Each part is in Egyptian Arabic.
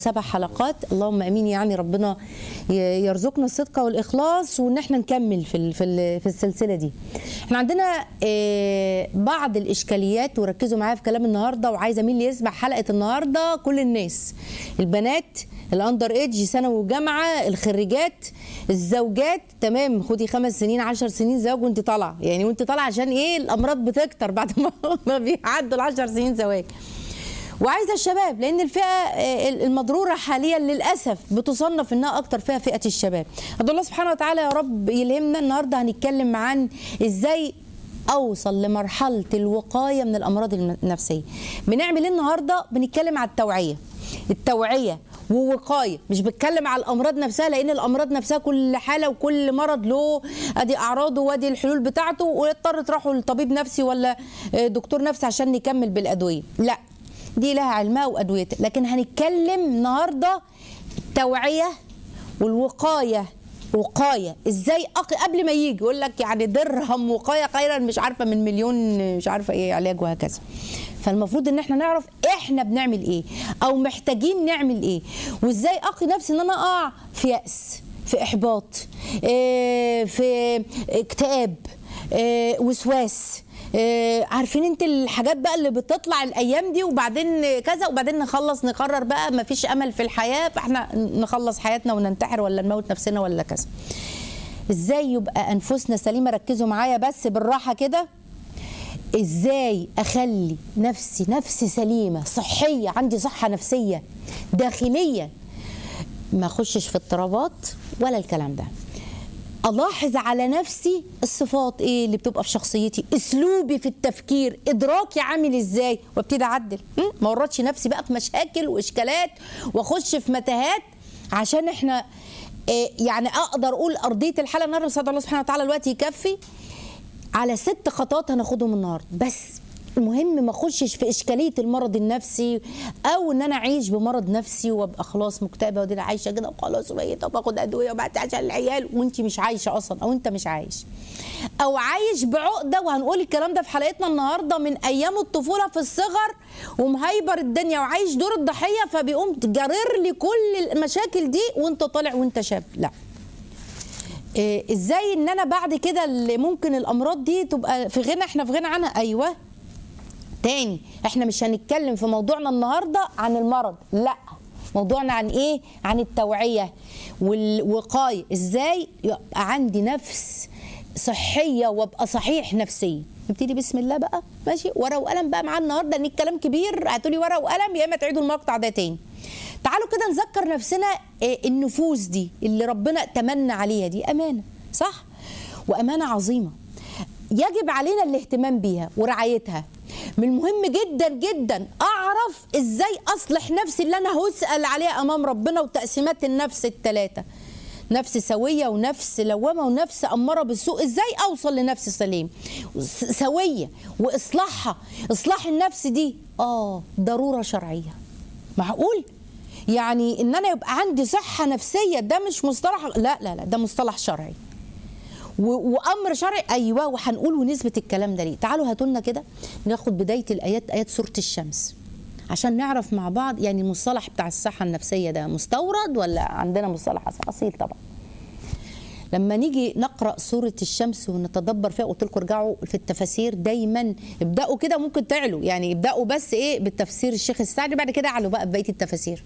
سبع حلقات اللهم امين يعني ربنا ي- يرزقنا الصدق والاخلاص وان احنا نكمل في ال- في ال- في السلسله دي احنا عندنا آه، بعض الاشكاليات وركزوا معايا في كلام النهارده وعايزه مين اللي يسمع حلقه النهارده كل الناس البنات الاندر ايدج ثانوي وجامعه الخريجات الزوجات تمام خدي خمس سنين عشر سنين زواج وانت طالعه يعني وانت طالعه عشان ايه الامراض بتكتر بعد ما ما بيعدوا العشر سنين زواج وعايزه الشباب لان الفئه آه، المضروره حاليا للاسف بتصنف انها اكتر فئه فئه الشباب ادعو الله سبحانه وتعالى يا رب يلهمنا النهارده هنتكلم عن ازاي اوصل لمرحله الوقايه من الامراض النفسيه بنعمل ايه النهارده بنتكلم على التوعيه التوعيه ووقايه مش بتكلم على الامراض نفسها لان الامراض نفسها كل حاله وكل مرض له ادي اعراضه وادي الحلول بتاعته ويضطر تروحوا لطبيب نفسي ولا آه، دكتور نفسي عشان نكمل بالادويه لا دي لها علمها وادويتها لكن هنتكلم النهارده التوعيه والوقايه وقايه ازاي أق... قبل ما يجي يقول لك يعني درهم وقايه خيرا مش عارفه من مليون مش عارفه ايه علاج وهكذا فالمفروض ان احنا نعرف احنا بنعمل ايه او محتاجين نعمل ايه وازاي اقي نفسي ان انا اقع في ياس في احباط إيه، في اكتئاب إيه، وسواس آه، عارفين انت الحاجات بقى اللي بتطلع الايام دي وبعدين كذا وبعدين نخلص نقرر بقى ما فيش امل في الحياه فاحنا نخلص حياتنا وننتحر ولا نموت نفسنا ولا كذا ازاي يبقى انفسنا سليمه ركزوا معايا بس بالراحه كده ازاي اخلي نفسي نفسي سليمه صحيه عندي صحه نفسيه داخليه ما اخشش في اضطرابات ولا الكلام ده الاحظ على نفسي الصفات ايه اللي بتبقى في شخصيتي اسلوبي في التفكير ادراكي عامل ازاي وابتدي اعدل م? ما ورطش نفسي بقى في مشاكل واشكالات واخش في متاهات عشان احنا إيه يعني اقدر اقول ارضيه الحاله النهارده نسال الله سبحانه وتعالى الوقت يكفي على ست خطوات هناخدهم النهارده بس المهم ما اخشش في اشكاليه المرض النفسي او ان انا اعيش بمرض نفسي وابقى خلاص مكتئبه ودي عايشه كده وخلاص ميته وباخد ادويه وبعد عشان العيال وانت مش عايشه اصلا او انت مش عايش او عايش بعقده وهنقول الكلام ده في حلقتنا النهارده من ايام الطفوله في الصغر ومهيبر الدنيا وعايش دور الضحيه فبيقوم جرر لي كل المشاكل دي وانت طالع وانت شاب لا إيه، ازاي ان انا بعد كده اللي ممكن الامراض دي تبقى في غنى احنا في غنى عنها ايوه تاني احنا مش هنتكلم في موضوعنا النهارده عن المرض لا موضوعنا عن ايه عن التوعيه والوقايه ازاي يبقى عندي نفس صحيه وابقى صحيح نفسيا نبتدي بسم الله بقى ماشي ورقه وقلم بقى معانا النهارده ان الكلام كبير هاتوا لي ورقه وقلم يا اما تعيدوا المقطع ده تاني تعالوا كده نذكر نفسنا إيه، النفوس دي اللي ربنا تمنى عليها دي امانه صح وامانه عظيمه يجب علينا الاهتمام بيها ورعايتها من المهم جدا جدا اعرف ازاي اصلح نفسي اللي انا هسال عليها امام ربنا وتقسيمات النفس الثلاثه نفس سويه ونفس لوامه ونفس اماره بالسوء ازاي اوصل لنفس سليم س- سويه واصلاحها اصلاح النفس دي اه ضروره شرعيه معقول يعني ان انا يبقى عندي صحه نفسيه ده مش مصطلح لا لا لا ده مصطلح شرعي و- وامر شرعي ايوه وهنقول ونثبت الكلام ده ليه تعالوا هاتوا لنا كده ناخد بدايه الايات ايات سوره الشمس عشان نعرف مع بعض يعني المصطلح بتاع الصحه النفسيه ده مستورد ولا عندنا مصطلح اصيل طبعا لما نيجي نقرا سوره الشمس ونتدبر فيها قلت لكم ارجعوا في التفاسير دايما ابداوا كده ممكن تعلوا يعني ابداوا بس ايه بالتفسير الشيخ السعدي بعد كده اعلوا بقى ببقيه التفاسير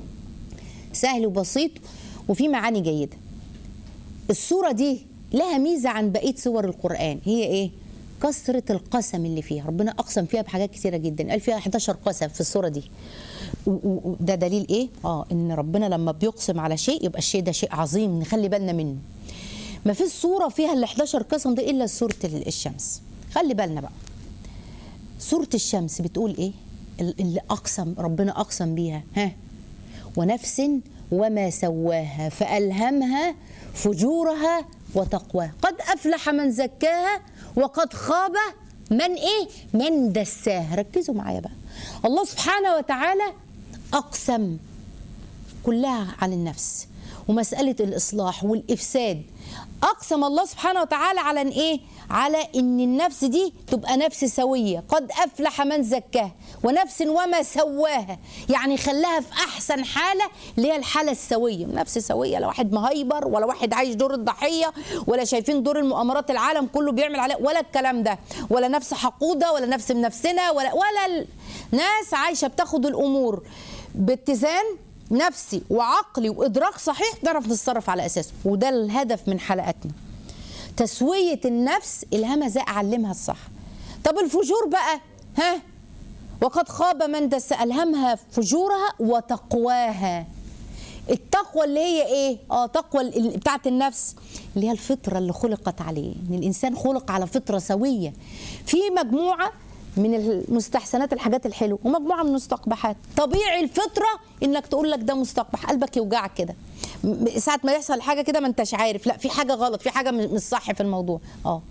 سهل وبسيط وفي معاني جيده السورة دي لها ميزة عن بقية سور القرآن هي إيه؟ كثرة القسم اللي فيها ربنا أقسم فيها بحاجات كثيرة جدا قال فيها 11 قسم في السورة دي و- و- و- ده دليل إيه؟ آه إن ربنا لما بيقسم على شيء يبقى الشيء ده شيء عظيم نخلي بالنا منه ما فيش سورة فيها ال 11 قسم ده إلا سورة ال- الشمس خلي بالنا بقى سورة الشمس بتقول إيه؟ ال- اللي أقسم ربنا أقسم بيها ها ونفس وما سواها فألهمها فجورها وتقواها قد أفلح من زكاها وقد خاب من إيه من دساها ركزوا معايا بقى الله سبحانه وتعالى أقسم كلها عن النفس ومساله الاصلاح والافساد اقسم الله سبحانه وتعالى على ان ايه على ان النفس دي تبقى نفس سويه قد افلح من زكاها ونفس وما سواها يعني خلاها في احسن حاله اللي هي الحاله السويه نفس سويه لا واحد مهيبر ولا واحد عايش دور الضحيه ولا شايفين دور المؤامرات العالم كله بيعمل عليه ولا الكلام ده ولا نفس حقوده ولا نفس بنفسنا ولا ولا ناس عايشه بتاخد الامور باتزان نفسي وعقلي وادراك صحيح نعرف نتصرف على اساسه وده الهدف من حلقاتنا تسويه النفس الهمزه اعلمها الصح طب الفجور بقى ها وقد خاب من دس الهمها فجورها وتقواها التقوى اللي هي ايه اه تقوى ال- بتاعت النفس اللي هي الفطره اللي خلقت عليه ان الانسان خلق على فطره سويه في مجموعه من المستحسنات الحاجات الحلوه ومجموعه من المستقبحات طبيعي الفطره انك تقول لك ده مستقبح قلبك يوجعك كده م- ساعه ما يحصل حاجه كده ما انتش عارف لا في حاجه غلط في حاجه م- مش صح في الموضوع اه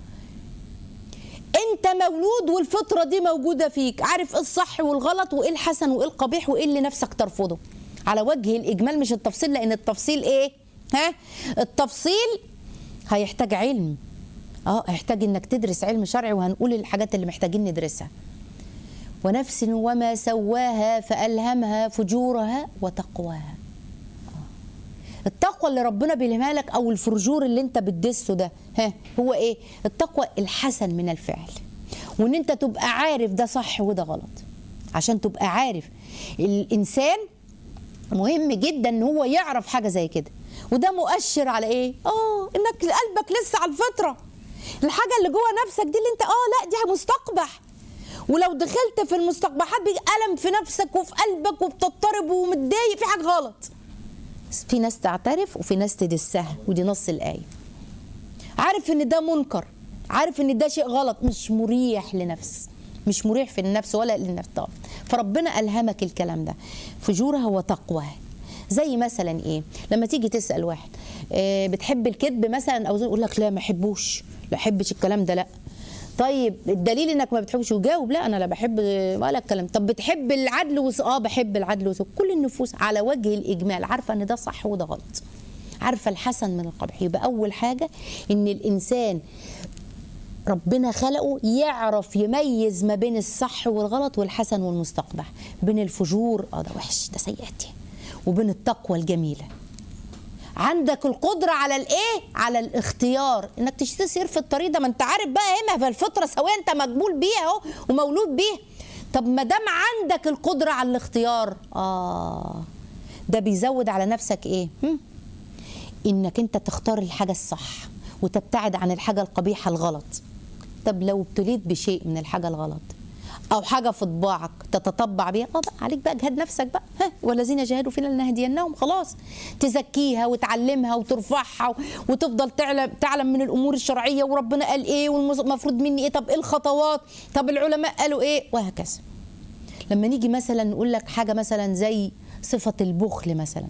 انت مولود والفطره دي موجوده فيك عارف ايه الصح والغلط وايه الحسن وايه القبيح وايه اللي نفسك ترفضه على وجه الاجمال مش التفصيل لان التفصيل ايه ها التفصيل هيحتاج علم اه هيحتاج انك تدرس علم شرعي وهنقول الحاجات اللي محتاجين ندرسها ونفس وما سواها فالهمها فجورها وتقواها التقوى اللي ربنا بيلهمها لك او الفرجور اللي انت بتدسه ده ها هو ايه التقوى الحسن من الفعل وان انت تبقى عارف ده صح وده غلط عشان تبقى عارف الانسان مهم جدا ان هو يعرف حاجه زي كده وده مؤشر على ايه اه انك قلبك لسه على الفطره الحاجه اللي جوه نفسك دي اللي انت اه لا دي مستقبح ولو دخلت في المستقبحات بيجي الم في نفسك وفي قلبك وبتضطرب ومتضايق في حاجه غلط في ناس تعترف وفي ناس تدسها ودي نص الآية عارف ان ده منكر عارف ان ده شيء غلط مش مريح لنفس مش مريح في النفس ولا للنفس طبعا فربنا ألهمك الكلام ده فجورها وتقواها زي مثلا ايه لما تيجي تسأل واحد إيه بتحب الكذب مثلا او يقول لك لا ما احبوش لا احبش الكلام ده لا طيب الدليل انك ما بتحبش وجاوب لا انا لا بحب ولا الكلام طب بتحب العدل وس... اه بحب العدل وس... كل النفوس على وجه الاجمال عارفه ان ده صح وده غلط عارفه الحسن من القبح يبقى اول حاجه ان الانسان ربنا خلقه يعرف يميز ما بين الصح والغلط والحسن والمستقبح بين الفجور اه ده وحش ده سيئتي وبين التقوى الجميله عندك القدرة على الايه؟ على الاختيار انك تسير في الطريق ده ما انت عارف بقى ايه ما الفطرة سوية انت مقبول بيها اهو ومولود بيها طب ما دام عندك القدرة على الاختيار اه ده بيزود على نفسك ايه؟ هم؟ انك انت تختار الحاجة الصح وتبتعد عن الحاجة القبيحة الغلط طب لو ابتليت بشيء من الحاجة الغلط او حاجه في طباعك تتطبع بيها اه بقى عليك بقى جهاد نفسك بقى ها والذين جاهدوا فينا لنهدينهم خلاص تزكيها وتعلمها وترفعها وتفضل تعلم تعلم من الامور الشرعيه وربنا قال ايه والمفروض مني ايه طب ايه الخطوات طب العلماء قالوا ايه وهكذا لما نيجي مثلا نقول لك حاجه مثلا زي صفه البخل مثلا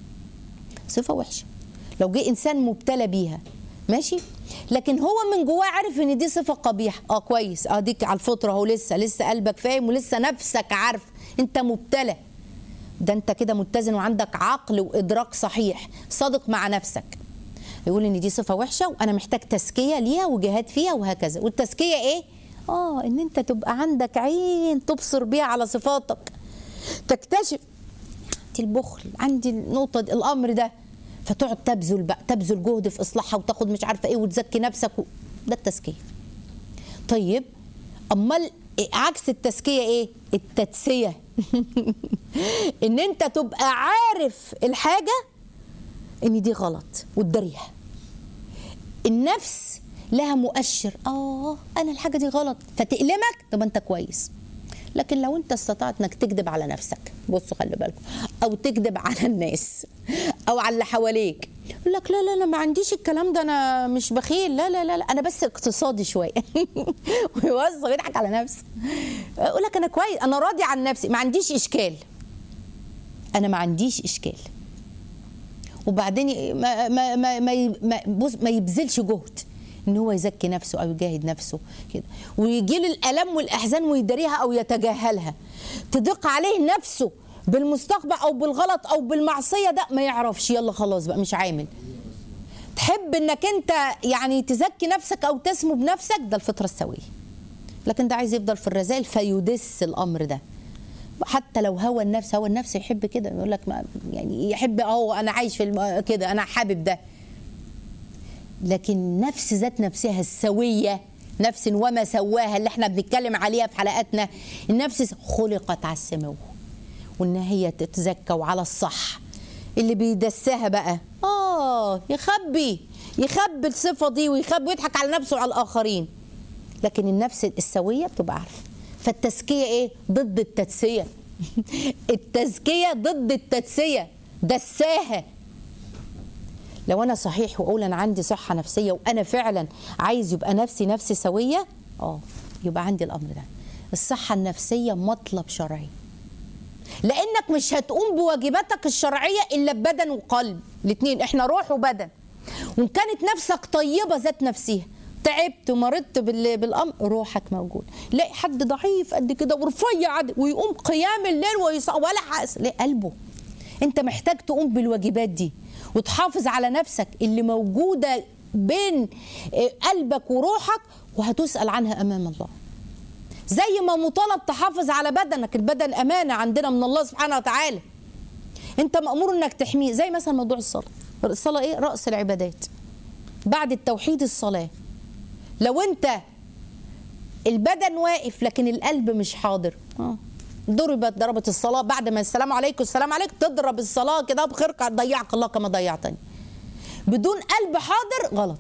صفه وحشه لو جه انسان مبتلى بيها ماشي لكن هو من جواه عارف ان دي صفه قبيحه اه كويس اه ديك على الفطره اهو لسه لسه قلبك فاهم ولسه نفسك عارف انت مبتلى ده انت كده متزن وعندك عقل وادراك صحيح صادق مع نفسك يقول ان دي صفه وحشه وانا محتاج تزكيه ليها وجهاد فيها وهكذا والتزكيه ايه اه ان انت تبقى عندك عين تبصر بيها على صفاتك تكتشف عندي البخل عندي النقطه دي الامر ده فتقعد تبذل بقى تبذل جهد في اصلاحها وتاخد مش عارفه ايه وتزكي نفسك و... ده التزكيه طيب امال عكس التزكيه ايه التدسيه ان انت تبقى عارف الحاجه ان دي غلط وتداريها النفس لها مؤشر اه انا الحاجه دي غلط فتألمك طب انت كويس لكن لو انت استطعت انك تكذب على نفسك بصوا خلي بالكم او تكذب على الناس او على اللي حواليك يقول لك لا لا انا ما عنديش الكلام ده انا مش بخيل لا لا لا, لا انا بس اقتصادي شويه ويوظف يضحك على نفسه يقول لك انا كويس انا راضي عن نفسي ما عنديش اشكال انا ما عنديش اشكال وبعدين ما ما ما ما, بص ما يبذلش جهد ان هو يزكي نفسه او يجاهد نفسه كده ويجي له الالم والاحزان ويداريها او يتجاهلها تضيق عليه نفسه بالمستقبل او بالغلط او بالمعصيه ده ما يعرفش يلا خلاص بقى مش عامل تحب انك انت يعني تزكي نفسك او تسمو بنفسك ده الفطره السويه لكن ده عايز يفضل في الرذائل فيدس الامر ده حتى لو هوى النفس هوى النفس يحب كده يقول لك ما يعني يحب اهو انا عايش في الم- كده انا حابب ده لكن نفس ذات نفسها السويه نفس وما سواها اللي احنا بنتكلم عليها في حلقاتنا النفس خلقت على السمو وان هي تتزكى وعلى الصح اللي بيدسها بقى اه يخبي يخبي الصفه دي ويخبي ويضحك على نفسه وعلى الاخرين لكن النفس السويه بتبقى عارفه فالتزكيه ايه ضد التدسيه التزكيه ضد التدسيه دساها لو انا صحيح واقول انا عندي صحه نفسيه وانا فعلا عايز يبقى نفسي نفسي سويه اه يبقى عندي الامر ده الصحه النفسيه مطلب شرعي لانك مش هتقوم بواجباتك الشرعيه الا ببدن وقلب الاثنين احنا روح وبدن وان كانت نفسك طيبه ذات نفسها تعبت ومرضت بال- بالامر روحك موجود لاقي حد ضعيف قد كده ورفيع قد- ويقوم قيام الليل ويص... ولا حاس ليه قلبه انت محتاج تقوم بالواجبات دي وتحافظ على نفسك اللي موجوده بين آه، قلبك وروحك وهتسال عنها امام الله زي ما مطالب تحافظ على بدنك البدن امانه عندنا من الله سبحانه وتعالى انت مامور انك تحميه زي مثلا موضوع الصلاه الصلاه ايه راس العبادات بعد التوحيد الصلاه لو انت البدن واقف لكن القلب مش حاضر اه ضربت ضربت الصلاه بعد ما السلام عليكم السلام عليكم تضرب الصلاه كده بخرقه ضيعك الله كما ضيعتني بدون قلب حاضر غلط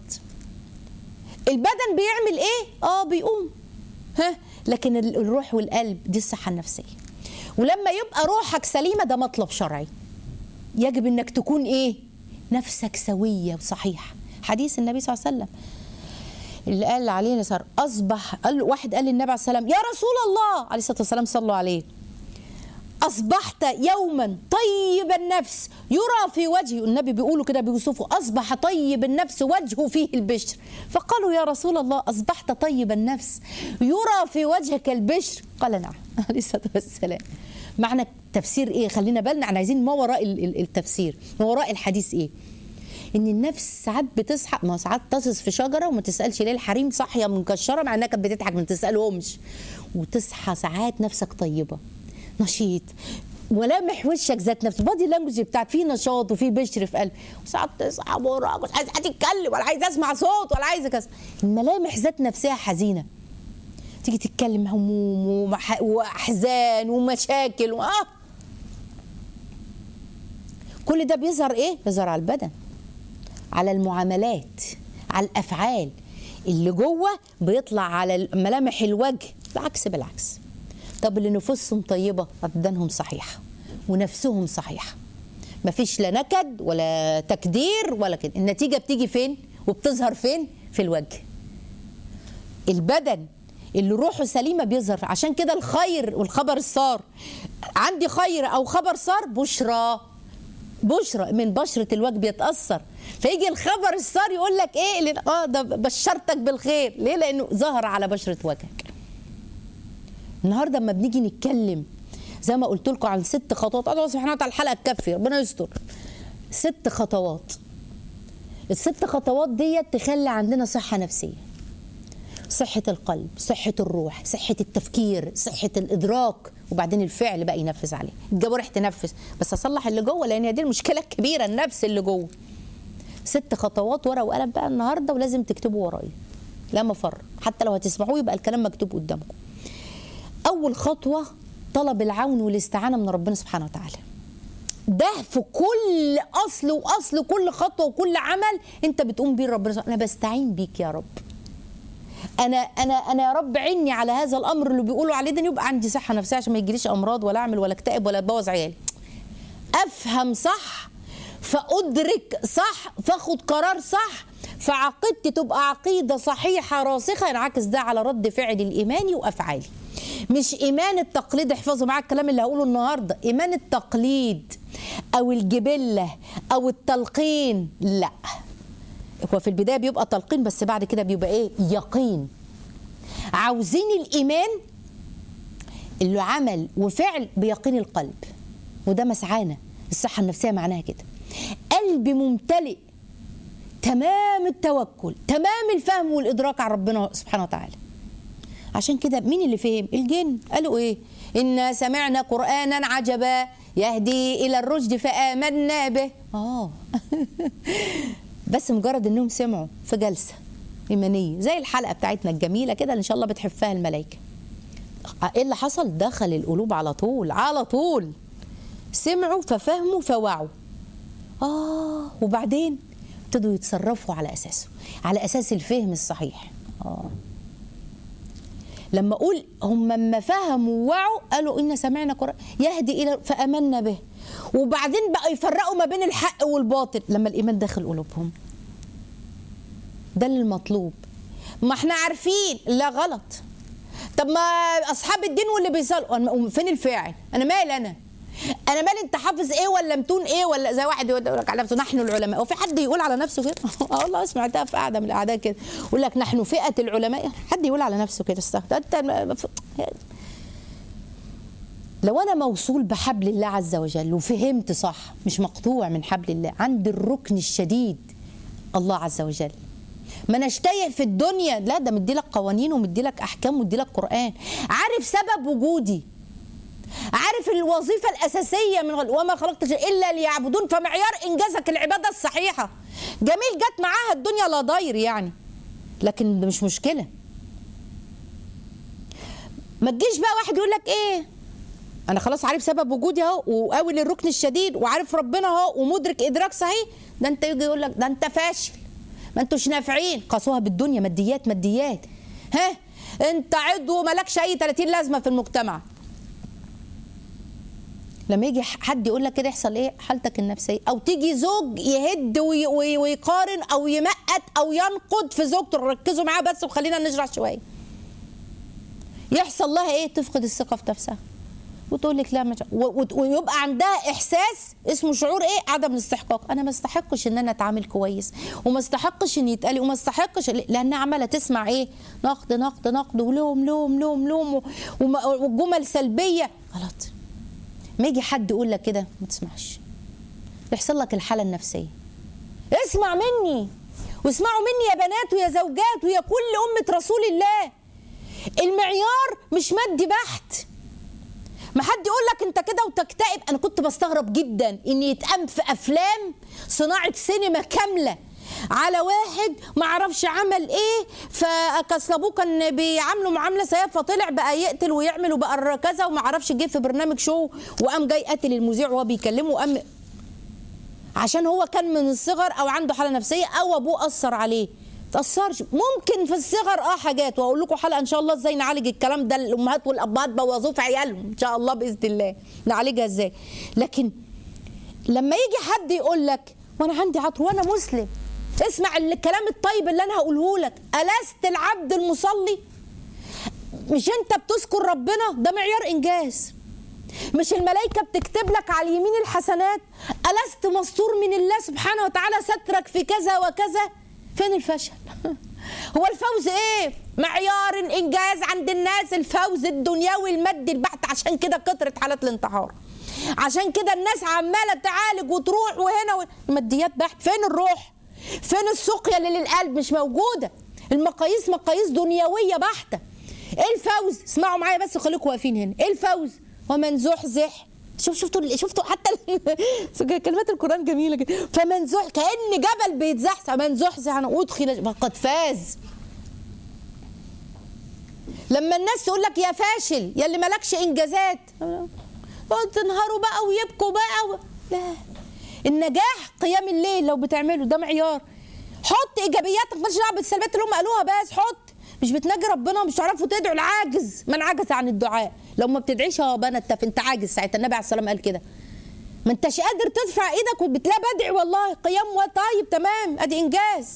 البدن بيعمل ايه اه بيقوم ها لكن ال- الروح والقلب دي الصحه النفسيه ولما يبقى روحك سليمه ده مطلب شرعي يجب انك تكون ايه نفسك سويه وصحيحه حديث النبي صلى الله عليه وسلم اللي قال عليه صار اصبح قال واحد قال للنبي عليه الصلاه والسلام يا رسول الله عليه الصلاه والسلام صلوا عليه أصبحت يوما طيب النفس يرى في وجهه النبي بيقولوا كده بيوصفه أصبح طيب النفس وجهه فيه البشر فقالوا يا رسول الله أصبحت طيب النفس يرى في وجهك البشر قال نعم عليه الصلاة والسلام معنى التفسير إيه خلينا بالنا احنا عايزين ما وراء ال- ال- التفسير ما وراء الحديث إيه ان النفس ساعات بتصحى ما ساعات تصص في شجره وما تسالش ليه الحريم صاحيه مكشره مع انها كانت بتضحك ما تسالهمش وتصحى ساعات نفسك طيبه نشيط ملامح وشك ذات نفسه بادي لانجوج بتاعت فيه نشاط وفيه بشر في قلب وساعات تصحى مراهق مش عايز حد يتكلم ولا عايز اسمع صوت ولا عايز كذا الملامح ذات نفسها حزينه تيجي تتكلم هموم ومح- واحزان ومشاكل و... آه. كل ده بيظهر ايه بيظهر على البدن على المعاملات على الافعال اللي جوه بيطلع على ملامح الوجه بالعكس بالعكس طب اللي نفوسهم طيبه ابدانهم صحيحه ونفسهم صحيحه مفيش لا نكد ولا تكدير ولا كده النتيجه بتيجي فين وبتظهر فين في الوجه البدن اللي روحه سليمه بيظهر عشان كده الخير والخبر السار عندي خير او خبر سار بشرى بشرى من بشرة الوجه بيتأثر فيجي الخبر السار يقول لك ايه اللي اه ده بشرتك بالخير ليه لانه ظهر على بشرة وجهك النهارده لما بنيجي نتكلم زي ما قلت لكم عن ست خطوات الله سبحانه وتعالى الحلقه تكفي ربنا يستر ست خطوات الست خطوات ديت تخلي عندنا صحه نفسيه صحة القلب صحة الروح صحة التفكير صحة الإدراك وبعدين الفعل بقى ينفذ عليه الجوارح تنفذ بس أصلح اللي جوه لأن هي دي المشكلة الكبيرة النفس اللي جوه ست خطوات ورقة وقلم بقى النهاردة ولازم تكتبوا ورايا لا مفر حتى لو هتسمعوه يبقى الكلام مكتوب قدامكم أول خطوة طلب العون والاستعانة من ربنا سبحانه وتعالى ده في كل أصل وأصل كل خطوة وكل عمل أنت بتقوم بيه ربنا سبحانه أنا بستعين بيك يا رب انا انا انا يا رب عيني على هذا الامر اللي بيقولوا عليه ده إن يبقى عندي صحه نفسيه عشان ما يجيليش امراض ولا اعمل ولا اكتئب ولا ابوظ عيالي افهم صح فادرك صح فاخد قرار صح فعقيدتي تبقى عقيده صحيحه راسخه ينعكس ده على رد فعلي الايماني وافعالي مش ايمان التقليد احفظوا معايا الكلام اللي هقوله النهارده ايمان التقليد او الجبله او التلقين لا هو في البدايه بيبقى تلقين بس بعد كده بيبقى ايه يقين عاوزين الايمان اللي عمل وفعل بيقين القلب وده مسعانا الصحه النفسيه معناها كده قلبي ممتلئ تمام التوكل تمام الفهم والادراك عن ربنا سبحانه وتعالى عشان كده مين اللي فهم الجن قالوا ايه إنا سمعنا قرآنا عجبا يهدي إلى الرشد فآمنا به آه بس مجرد إنهم سمعوا في جلسة إيمانية زي الحلقة بتاعتنا الجميلة كده اللي إن شاء الله بتحفها الملائكة إيه اللي حصل دخل القلوب على طول على طول سمعوا ففهموا فوعوا آه وبعدين ابتدوا يتصرفوا على أساسه على أساس الفهم الصحيح آه لما اقول هم لما فهموا ووعوا قالوا ان سمعنا قران يهدي الى فامنا به وبعدين بقى يفرقوا ما بين الحق والباطل لما الايمان داخل قلوبهم ده اللي المطلوب ما احنا عارفين لا غلط طب ما اصحاب الدين واللي بيصلوا فين الفاعل انا مال انا انا مالي انت حافظ ايه ولا متون ايه ولا زي واحد يقول لك على نفسه نحن العلماء وفي حد يقول على نفسه كده اه والله سمعتها في قاعده من الاعداء كده يقول لك نحن فئه العلماء حد يقول على نفسه كده استهدى انت لو انا موصول بحبل الله عز وجل وفهمت صح مش مقطوع من حبل الله عند الركن الشديد الله عز وجل ما انا تايه في الدنيا لا ده مدي لك قوانين ومدي لك احكام ومدي لك قران عارف سبب وجودي عارف الوظيفه الاساسيه من وما خلقت الا ليعبدون فمعيار انجازك العباده الصحيحه جميل جت معاها الدنيا لا ضير يعني لكن ده مش مشكله ما تجيش بقى واحد يقول لك ايه انا خلاص عارف سبب وجودي اهو وقاوي للركن الشديد وعارف ربنا اهو ومدرك ادراك صحيح ده انت يجي يقول لك ده انت فاشل ما انتوش نافعين قاسوها بالدنيا ماديات ماديات ها انت عضو مالكش اي 30 لازمه في المجتمع لما يجي حد يقول لك كده يحصل ايه حالتك النفسيه او تيجي زوج يهد وي وي ويقارن او يمقت او ينقد في زوجته ركزوا معاه بس وخلينا نشرح شويه يحصل لها ايه تفقد الثقه في نفسها وتقول لك لا مش ويبقى عندها احساس اسمه شعور ايه عدم الاستحقاق انا ما استحقش ان انا اتعامل كويس وما استحقش ان يتقال وما استحقش لانها عماله تسمع ايه نقد نقد نقد ولوم لوم لوم لوم وجمل سلبيه غلط ما يجي حد يقول لك كده ما تسمعش يحصل لك الحاله النفسيه اسمع مني واسمعوا مني يا بنات ويا زوجات ويا كل امه رسول الله المعيار مش مادي بحت ما حد يقول لك انت كده وتكتئب انا كنت بستغرب جدا ان يتقام في افلام صناعه سينما كامله على واحد ما عرفش عمل ايه فكسلبوه كان بيعاملوا معامله سيئه فطلع بقى يقتل ويعمل وبقى كذا وما عرفش جه في برنامج شو وقام جاي قتل المذيع وهو بيكلمه وقام عشان هو كان من الصغر او عنده حاله نفسيه او ابوه اثر عليه تأثرش ممكن في الصغر اه حاجات واقول لكم حلقه ان شاء الله ازاي نعالج الكلام ده الامهات والابهات بوظوه في عيالهم ان شاء الله باذن الله نعالجها ازاي لكن لما يجي حد يقول لك وانا عندي عطر وانا مسلم اسمع الكلام الطيب اللي انا هقوله لك الست العبد المصلي مش انت بتذكر ربنا ده معيار انجاز مش الملائكه بتكتب لك على اليمين الحسنات الست مستور من الله سبحانه وتعالى سترك في كذا وكذا فين الفشل هو الفوز ايه معيار الانجاز عند الناس الفوز الدنيوي المادي البحت عشان كده كترت حالات الانتحار عشان كده الناس عماله تعالج وتروح وهنا الماديات بحت فين الروح فين السقيا اللي للقلب مش موجوده المقاييس مقاييس دنيويه بحته ايه الفوز اسمعوا معايا بس وخليكم واقفين هنا ايه الفوز ومن زحزح شوف شفتوا شفتوا حتى كلمات القران جميله جدا فمن زح كان جبل بيتزحزح من زحزح عن ادخل فقد فاز لما الناس تقول لك يا فاشل يا اللي مالكش انجازات تنهاروا بقى ويبكوا بقى و... لا النجاح قيام الليل لو بتعمله ده معيار حط ايجابياتك مالكش دعوه بالسلبيات اللي هم قالوها بس حط مش بتناجي ربنا مش تعرفوا تدعوا العاجز من عجز عن الدعاء لو ما بتدعيش يا بنات انت عاجز ساعتها النبي عليه السلام قال كده ما انتش قادر ترفع ايدك وبتلاقي بدعي والله قيام طيب تمام ادي انجاز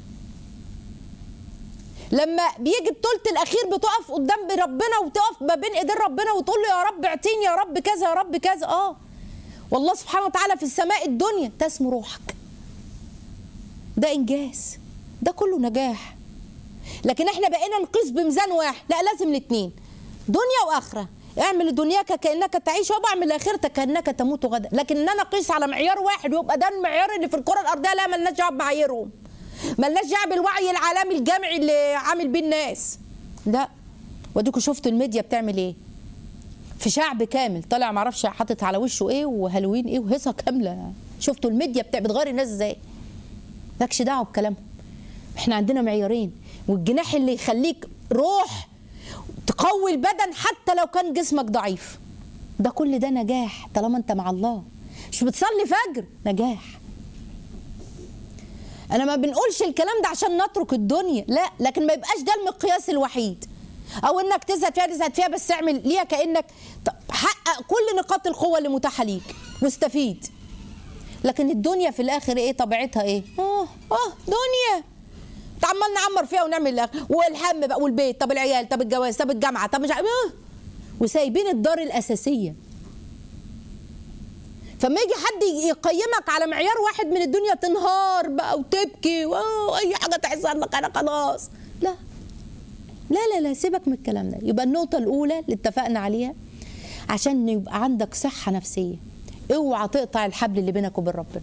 لما بيجي الثلث الاخير بتقف قدام ربنا وتقف ما بين ايدين ربنا وتقول له يا رب اعطيني يا رب كذا يا رب كذا اه والله سبحانه وتعالى في السماء الدنيا تسمو روحك ده انجاز ده كله نجاح لكن احنا بقينا نقيس بميزان واحد لا لازم الاثنين دنيا واخره اعمل دنياك كانك تعيش واعمل اخرتك كانك تموت غدا لكن ان انا اقيس على معيار واحد ويبقى ده المعيار اللي في الكره الارضيه لا ملناش دعوه بمعاييرهم ملناش دعوه بالوعي العالمي الجمعي اللي عامل بيه الناس لا وديكوا شفتوا الميديا بتعمل ايه في شعب كامل طالع معرفش حاطط على وشه ايه وهالوين ايه وهيصه كامله شفتوا الميديا بتاع بتغير الناس ازاي مالكش دعوه بكلامهم احنا عندنا معيارين والجناح اللي يخليك روح تقوي البدن حتى لو كان جسمك ضعيف ده كل ده نجاح طالما انت مع الله مش بتصلي فجر نجاح انا ما بنقولش الكلام ده عشان نترك الدنيا لا لكن ما يبقاش ده المقياس الوحيد او انك تزهد فيها تزهد فيها بس اعمل ليها كانك حقق كل نقاط القوه اللي متاحه ليك واستفيد لكن الدنيا في الاخر ايه طبيعتها ايه اه اه دنيا عمال نعمر فيها ونعمل الاخر والهم بقى والبيت طب العيال طب الجواز طب الجامعه طب مش عارف آه. وسايبين الدار الاساسيه فما يجي حد يقيمك على معيار واحد من الدنيا تنهار بقى وتبكي واي حاجه تحصل لك انا خلاص لا لا لا لا سيبك من الكلام ده يبقى النقطه الاولى اللي اتفقنا عليها عشان يبقى عندك صحه نفسيه اوعى تقطع الحبل اللي بينك وبين ربنا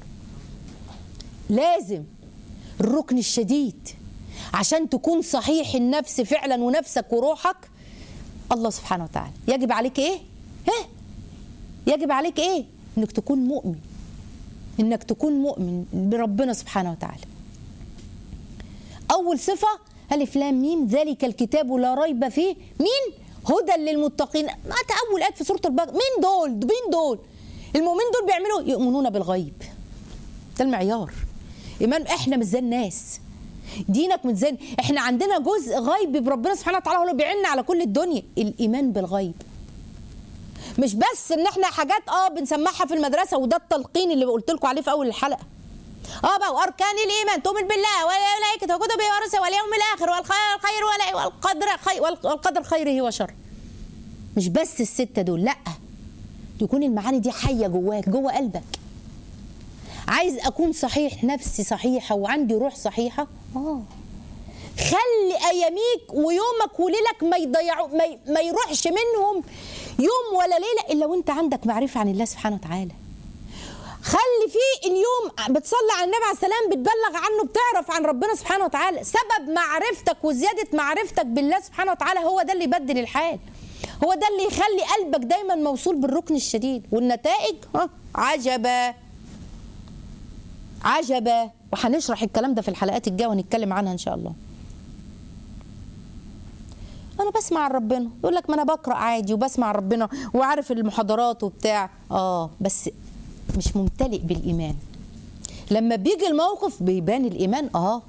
لازم الركن الشديد عشان تكون صحيح النفس فعلا ونفسك وروحك الله سبحانه وتعالى يجب عليك ايه ها يجب عليك ايه انك تكون مؤمن انك تكون مؤمن بربنا سبحانه وتعالى اول صفه الف لام ميم ذلك الكتاب لا ريب فيه مين هدى للمتقين ما اول ايه في سوره البقره مين دول مين دول المؤمنين دول بيعملوا يؤمنون بالغيب ده المعيار ايمان احنا مش زي الناس دينك مش زي احنا عندنا جزء غيب بربنا سبحانه وتعالى هو اللي بيعيننا على كل الدنيا الايمان بالغيب مش بس ان احنا حاجات اه بنسمعها في المدرسه وده التلقين اللي قلت لكم عليه في اول الحلقه اه بقى واركان الايمان تؤمن بالله والملائكه وكتبه ورسله واليوم الاخر والخير والقدر خير والقدر خيره وشره مش بس السته دول لا تكون المعاني دي حيه جواك جوه قلبك عايز اكون صحيح نفسي صحيحه وعندي روح صحيحه اه خلي اياميك ويومك وليلك ما يضيعوا ما, ما يروحش منهم يوم ولا ليله الا وانت عندك معرفه عن الله سبحانه وتعالى خلي فيه اليوم بتصلي على النبي عليه السلام بتبلغ عنه بتعرف عن ربنا سبحانه وتعالى سبب معرفتك وزياده معرفتك بالله سبحانه وتعالى هو ده اللي يبدل الحال هو ده اللي يخلي قلبك دايما موصول بالركن الشديد والنتائج ها عجبا عجبا وهنشرح الكلام ده في الحلقات الجايه ونتكلم عنها ان شاء الله انا بسمع عن ربنا يقول لك ما انا بقرا عادي وبسمع عن ربنا وعارف المحاضرات وبتاع اه بس مش ممتلئ بالايمان لما بيجي الموقف بيبان الايمان اه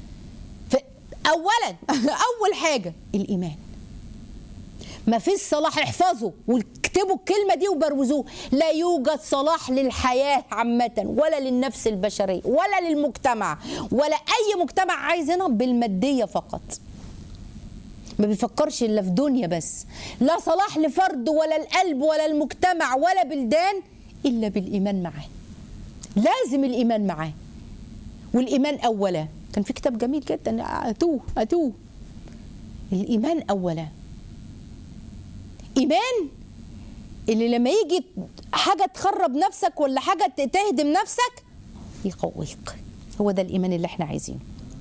اولا اول حاجه الايمان ما فيش صلاح احفظوا واكتبوا الكلمة دي وبروزوه لا يوجد صلاح للحياة عامة ولا للنفس البشرية ولا للمجتمع ولا أي مجتمع عايز هنا بالمادية فقط ما بيفكرش إلا في دنيا بس لا صلاح لفرد ولا القلب ولا المجتمع ولا بلدان إلا بالإيمان معاه لازم الإيمان معاه والإيمان أولا كان في كتاب جميل جدا أتوه أتوه الإيمان أولا ايمان اللي لما يجي حاجه تخرب نفسك ولا حاجه تهدم نفسك يقويك هو ده الايمان اللي احنا عايزينه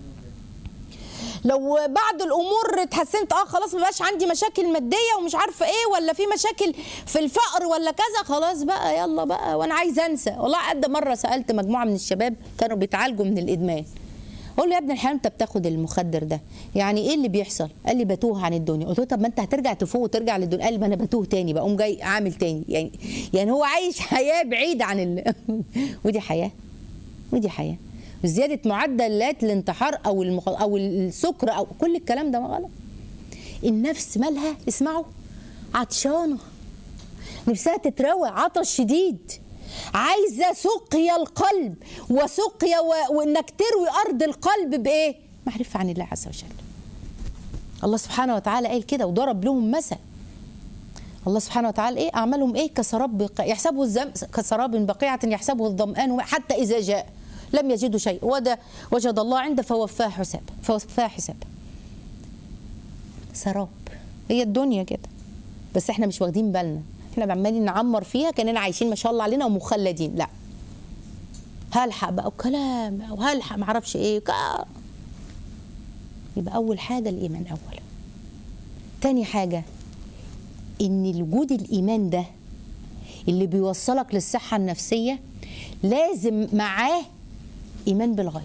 لو بعض الامور اتحسنت اه خلاص ما بقاش عندي مشاكل ماديه ومش عارفه ايه ولا في مشاكل في الفقر ولا كذا خلاص بقى يلا بقى وانا عايزه انسى والله قد مره سالت مجموعه من الشباب كانوا بيتعالجوا من الادمان اقول له يا ابن الحلال انت بتاخد المخدر ده يعني ايه اللي بيحصل قال لي بتوه عن الدنيا قلت له طب ما انت هترجع تفوق وترجع للدنيا قال لي ما انا بتوه تاني بقوم جاي عامل تاني يعني يعني هو عايش حياه بعيده عن ال... ودي حياه ودي حياه زياده معدلات الانتحار او المخ... او السكر او كل الكلام ده غلط النفس مالها اسمعوا عطشانه نفسها تتروى عطش شديد عايزه سقيا القلب وسقيا و... وانك تروي ارض القلب بايه؟ معرفه عن الله عز وجل. الله سبحانه وتعالى قال كده وضرب لهم مثل. الله سبحانه وتعالى ايه؟ اعمالهم ايه؟ كسراب بق... يحسبه الزم كسراب بقيعه يحسبه الظمآن حتى اذا جاء لم يجدوا شيء وده وجد الله عنده فوفاه حساب فوفاه حساب. سراب هي الدنيا كده بس احنا مش واخدين بالنا احنا عمالين نعمر فيها كاننا عايشين ما شاء الله علينا ومخلدين لا هلحق بقى وكلام بقى وهلحق معرفش ايه وك- يبقى اول حاجه الايمان اول تاني حاجه ان وجود الايمان ده اللي بيوصلك للصحه النفسيه لازم معاه ايمان بالغيب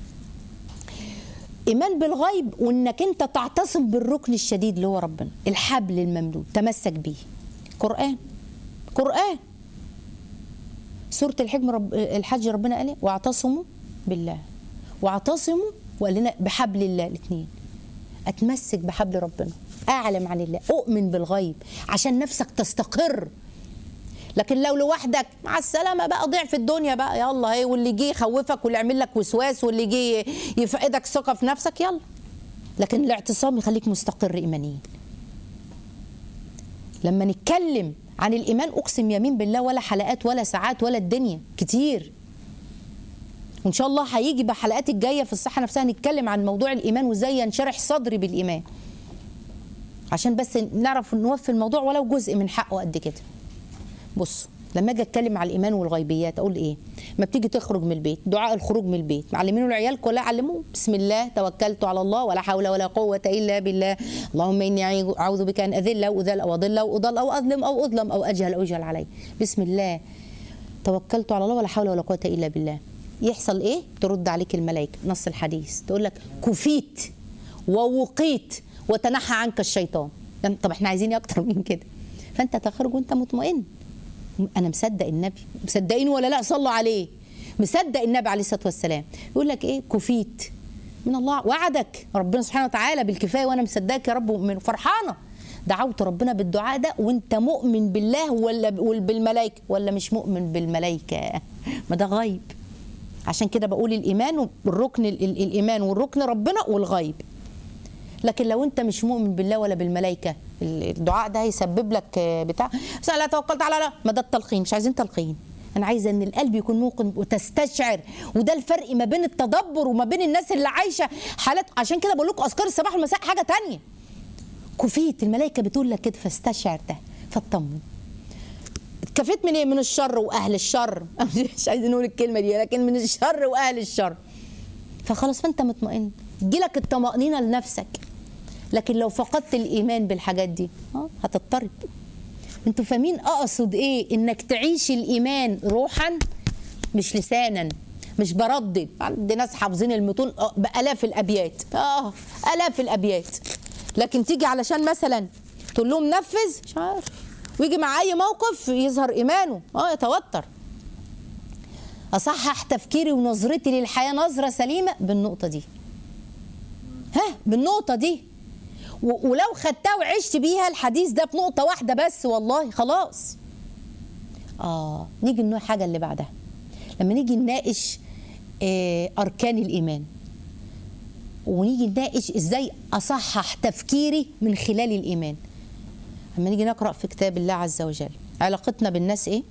ايمان بالغيب وانك انت تعتصم بالركن الشديد اللي هو ربنا الحبل الممدود تمسك بيه قران قران سوره الحجم رب الحج ربنا قال ايه واعتصموا بالله واعتصموا وقال لنا بحبل الله الاثنين اتمسك بحبل ربنا اعلم عن الله اؤمن بالغيب عشان نفسك تستقر لكن لو لوحدك مع السلامه بقى ضيع في الدنيا بقى يلا ايه واللي جه يخوفك واللي يعمل لك وسواس واللي جه يفقدك ثقه في نفسك يلا لكن الاعتصام يخليك مستقر ايمانيا لما نتكلم عن الايمان اقسم يمين بالله ولا حلقات ولا ساعات ولا الدنيا كتير وان شاء الله هيجي بحلقات الجايه في الصحه نفسها نتكلم عن موضوع الايمان وازاي ينشرح صدري بالايمان عشان بس نعرف نوفي الموضوع ولو جزء من حقه قد كده بص لما اجي اتكلم على الايمان والغيبيات اقول ايه ما بتيجي تخرج من البيت دعاء الخروج من البيت معلمينه العيال كلها علموه بسم الله توكلت على الله ولا حول ولا قوه الا بالله اللهم اني اعوذ بك ان اذل او اذل او اضل او اضل او اظلم او اظلم او اجهل او يجهل علي بسم الله توكلت على الله ولا حول ولا قوه الا بالله يحصل ايه ترد عليك الملائكه نص الحديث تقول لك كفيت ووقيت وتنحى عنك الشيطان طب احنا عايزين إيه اكتر من كده فانت تخرج وانت مطمئن انا مصدق النبي مصدقين ولا لا صلوا عليه مصدق النبي عليه الصلاه والسلام يقول لك ايه كفيت من الله وعدك ربنا سبحانه وتعالى بالكفايه وانا مصدقك يا رب ومؤمن فرحانه دعوت ربنا بالدعاء ده وانت مؤمن بالله ولا بالملائكه ولا مش مؤمن بالملائكه ما ده غيب عشان كده بقول الايمان والركن الايمان والركن ربنا والغيب لكن لو انت مش مؤمن بالله ولا بالملائكه الدعاء ده هيسبب لك بتاع بس لا توكلت على لا ما ده التلقين مش عايزين تلقين انا عايزه ان القلب يكون موقن وتستشعر وده الفرق ما بين التدبر وما بين الناس اللي عايشه حالات عشان كده بقول لكم اذكار الصباح والمساء حاجه تانية كفيت الملائكه بتقول لك كده فاستشعر ده فاطمن اتكفيت من ايه من الشر واهل الشر مش عايزين نقول الكلمه دي لكن من الشر واهل الشر فخلاص فانت مطمئن جيلك الطمانينه لنفسك لكن لو فقدت الايمان بالحاجات دي اه هتضطرب انتوا فاهمين اقصد ايه انك تعيش الايمان روحا مش لسانا مش بردد عندي ناس حافظين المتون بالاف الابيات اه الاف الابيات لكن تيجي علشان مثلا تقول لهم نفذ مش عارف ويجي مع اي موقف يظهر ايمانه اه يتوتر اصحح تفكيري ونظرتي للحياه نظره سليمه بالنقطه دي ها بالنقطه دي ولو خدتها وعشت بيها الحديث ده بنقطه واحده بس والله خلاص اه نيجي النوع حاجه اللي بعدها لما نيجي نناقش آه اركان الايمان ونيجي نناقش ازاي اصحح تفكيري من خلال الايمان لما نيجي نقرا في كتاب الله عز وجل علاقتنا بالناس ايه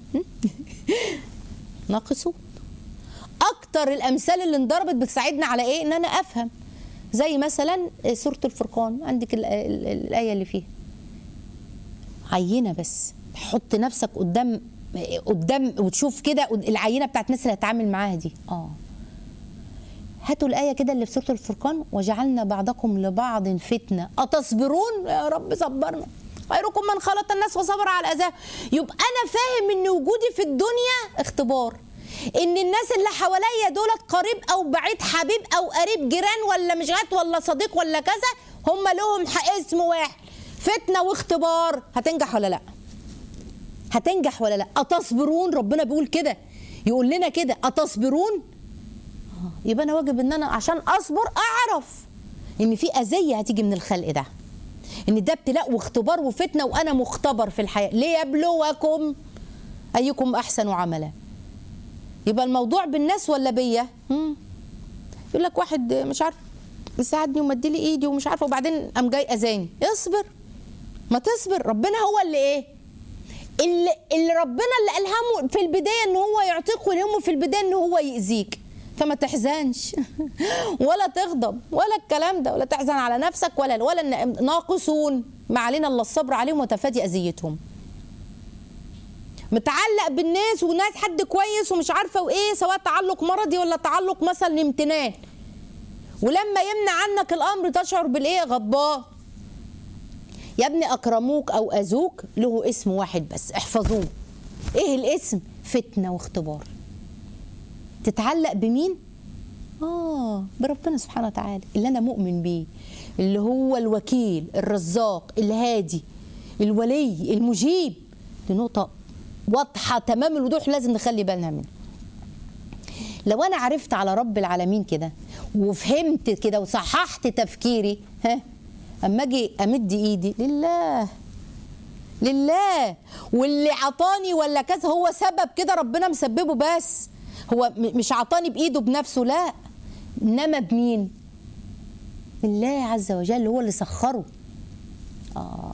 ناقصون اكتر الامثال اللي انضربت بتساعدنا على ايه ان انا افهم زي مثلا سوره الفرقان عندك الايه اللي فيها عينه بس حط نفسك قدام قدام وتشوف كده العينه بتاعت الناس اللي هتعامل معاها دي اه هاتوا الايه كده اللي في سوره الفرقان وجعلنا بعضكم لبعض فتنه اتصبرون يا رب صبرنا خيركم من خلط الناس وصبر على الاذى يبقى انا فاهم ان وجودي في الدنيا اختبار ان الناس اللي حواليا دولت قريب او بعيد حبيب او قريب جيران ولا مش غات ولا صديق ولا كذا هم لهم اسم واحد فتنه واختبار هتنجح ولا لا هتنجح ولا لا اتصبرون ربنا بيقول كده يقول لنا كده اتصبرون يبقى انا واجب ان انا عشان اصبر اعرف ان في اذيه هتيجي من الخلق ده ان ده ابتلاء واختبار وفتنه وانا مختبر في الحياه ليبلوكم ايكم احسن عملا يبقى الموضوع بالناس ولا بيا يقول لك واحد مش عارف يساعدني ومد لي ايدي ومش عارفه وبعدين قام جاي اذاني اصبر ما تصبر ربنا هو اللي ايه اللي, اللي ربنا اللي الهمه في البدايه ان هو يعطيك والهمه في البدايه ان هو يأذيك فما تحزنش ولا تغضب ولا الكلام ده ولا تحزن على نفسك ولا ولا ناقصون ما علينا الا الصبر عليهم وتفادي اذيتهم متعلق بالناس وناس حد كويس ومش عارفه وايه سواء تعلق مرضي ولا تعلق مثلا امتنان ولما يمنع عنك الامر تشعر بالايه غضبان يا ابني اكرموك او اذوك له اسم واحد بس احفظوه ايه الاسم فتنه واختبار تتعلق بمين اه بربنا سبحانه وتعالى اللي انا مؤمن بيه اللي هو الوكيل الرزاق الهادي الولي المجيب دي نقطه واضحه تمام الوضوح لازم نخلي بالنا منها لو انا عرفت على رب العالمين كده وفهمت كده وصححت تفكيري ها اما اجي امد ايدي لله لله واللي عطاني ولا كذا هو سبب كده ربنا مسببه بس هو م- مش عطاني بايده بنفسه لا انما بمين الله عز وجل هو اللي سخره اه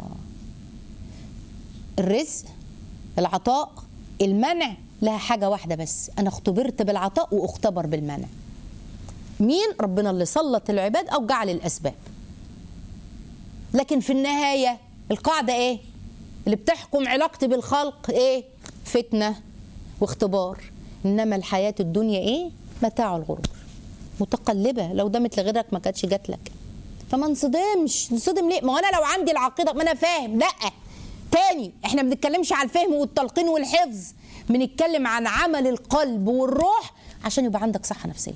الرزق العطاء المنع لها حاجه واحده بس انا اختبرت بالعطاء واختبر بالمنع مين ربنا اللي سلط العباد او جعل الاسباب لكن في النهايه القاعده ايه اللي بتحكم علاقتي بالخلق ايه فتنه واختبار انما الحياه الدنيا ايه متاع الغرور متقلبه لو دامت لغيرك ما كانتش جات لك فما انصدمش انصدم ليه ما هو انا لو عندي العقيده ما انا فاهم لا تاني احنا ما بنتكلمش على الفهم والتلقين والحفظ بنتكلم عن عمل القلب والروح عشان يبقى عندك صحه نفسيه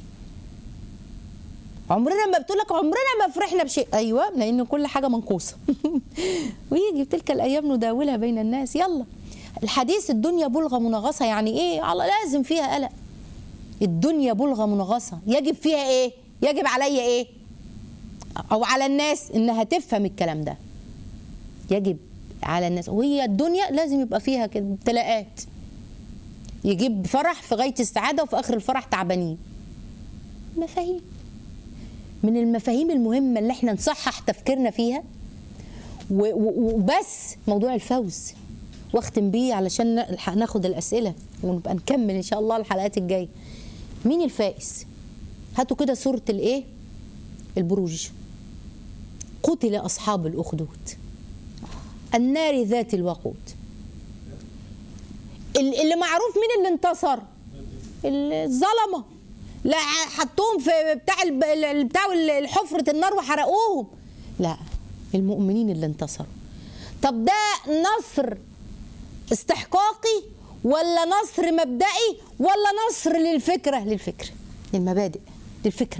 عمرنا ما بتقول لك عمرنا ما فرحنا بشيء ايوه لان كل حاجه منقوصه ويجي بتلك الايام نداولها بين الناس يلا الحديث الدنيا بلغه منغصه يعني ايه على لازم فيها قلق الدنيا بلغه منغصه يجب فيها ايه يجب عليا ايه او على الناس انها تفهم الكلام ده يجب على الناس وهي الدنيا لازم يبقى فيها كده ابتلاءات يجيب فرح في غايه السعاده وفي اخر الفرح تعبانين مفاهيم من المفاهيم المهمه اللي احنا نصحح تفكيرنا فيها و- و- وبس موضوع الفوز واختم بيه علشان نلحق ناخد الاسئله ونبقى نكمل ان شاء الله الحلقات الجايه مين الفائز هاتوا كده صوره الايه البروج قتل اصحاب الاخدود النار ذات الوقود ال- اللي معروف مين اللي انتصر الظلمه لا حطوهم في بتاع الب- ال- بتاع الحفرة النار وحرقوهم لا المؤمنين اللي انتصروا طب ده نصر استحقاقي ولا نصر مبدئي ولا نصر للفكرة للفكرة للمبادئ للفكرة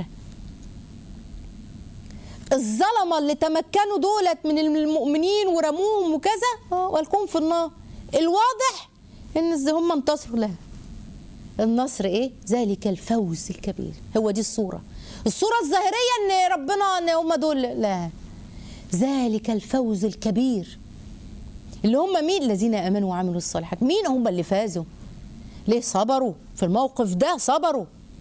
الظلمة اللي تمكنوا دولت من المؤمنين ورموهم وكذا اه والقوهم في النار الواضح ان إز هم انتصروا لها النصر ايه ذلك الفوز الكبير هو دي الصورة الصورة الظاهرية ان ربنا ان هم دول لا ذلك الفوز الكبير اللي هم مين الذين امنوا وعملوا الصالحات مين هم اللي فازوا ليه صبروا في الموقف ده صبروا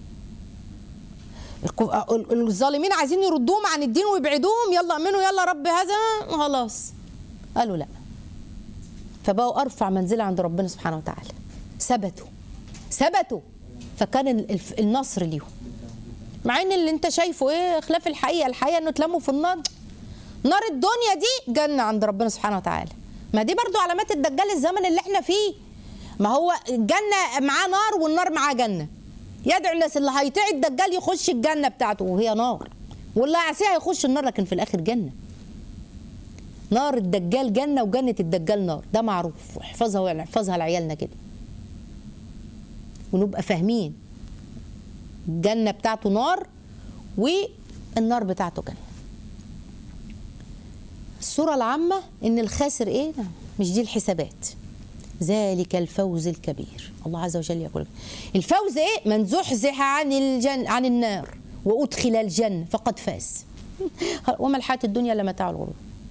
الك- ال- الظالمين عايزين يردوهم عن الدين ويبعدوهم يلا امنوا يلا رب هذا خلاص قالوا لا فبقوا ارفع منزله عند ربنا سبحانه وتعالى ثبتوا ثبتوا فكان ال- الف- النصر ليهم مع ان اللي انت شايفه ايه خلاف الحقيقه الحقيقه انه اتلموا في النار نار الدنيا دي جنه عند ربنا سبحانه وتعالى ما دي برضو علامات الدجال الزمن اللي احنا فيه ما هو الجنه معاه نار والنار معاه جنه يدعو الناس اللي هيطيع الدجال يخش الجنه بتاعته وهي نار واللي هيعصيها هيخش النار لكن في الاخر جنه نار الدجال جنه وجنه الدجال نار ده معروف واحفظها احفظها لعيالنا كده ونبقى فاهمين الجنه بتاعته نار والنار بتاعته جنه الصوره العامه ان الخاسر ايه مش دي الحسابات ذلك الفوز الكبير الله عز وجل يقول الفوز ايه من زحزح عن الجن عن النار وادخل الجنه فقد فاز وما الحياه الدنيا الا متاع الغرور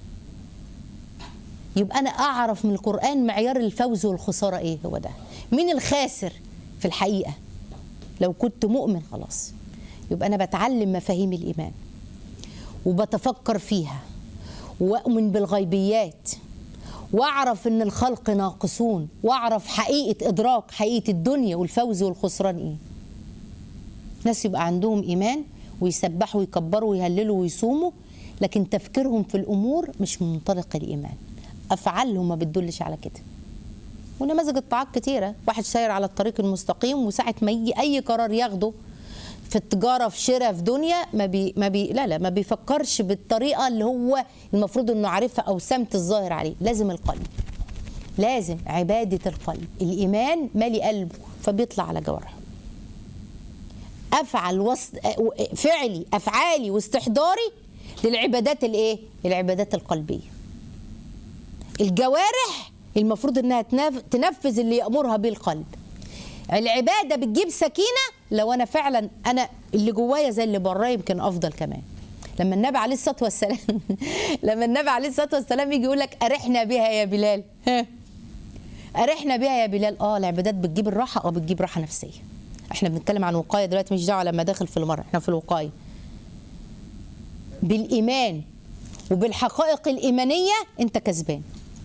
يبقى انا اعرف من القران معيار الفوز والخساره ايه هو ده مين الخاسر في الحقيقه لو كنت مؤمن خلاص يبقى انا بتعلم مفاهيم الايمان وبتفكر فيها واؤمن بالغيبيات واعرف ان الخلق ناقصون واعرف حقيقه ادراك حقيقه الدنيا والفوز والخسران ايه ناس يبقى عندهم ايمان ويسبحوا ويكبروا ويهللوا ويصوموا لكن تفكيرهم في الامور مش من منطلق الايمان افعالهم ما بتدلش على كده ونماذج الطاعات كتيره واحد ساير على الطريق المستقيم وساعه ما يجي اي قرار ياخده في التجاره في شراء في دنيا ما بي ما بي لا لا ما بيفكرش بالطريقه اللي هو المفروض انه عارفها او سمت الظاهر عليه لازم القلب لازم عباده القلب الايمان مالي قلبه فبيطلع على جوارحه افعل وسط فعلي افعالي واستحضاري للعبادات الايه العبادات القلبيه الجوارح المفروض انها تنف- تنفذ اللي يامرها به القلب العباده بتجيب سكينه لو انا فعلا انا اللي جوايا زي اللي برايا يمكن افضل كمان لما النبي عليه الصلاه والسلام لما النبي عليه الصلاه والسلام يجي يقول لك ارحنا بها يا بلال ها ارحنا بها يا بلال اه العبادات بتجيب الراحه اه بتجيب راحه نفسيه احنا بنتكلم عن وقايه دلوقتي مش دعوه لما داخل في المرة احنا في الوقايه بالايمان وبالحقائق الايمانيه انت كسبان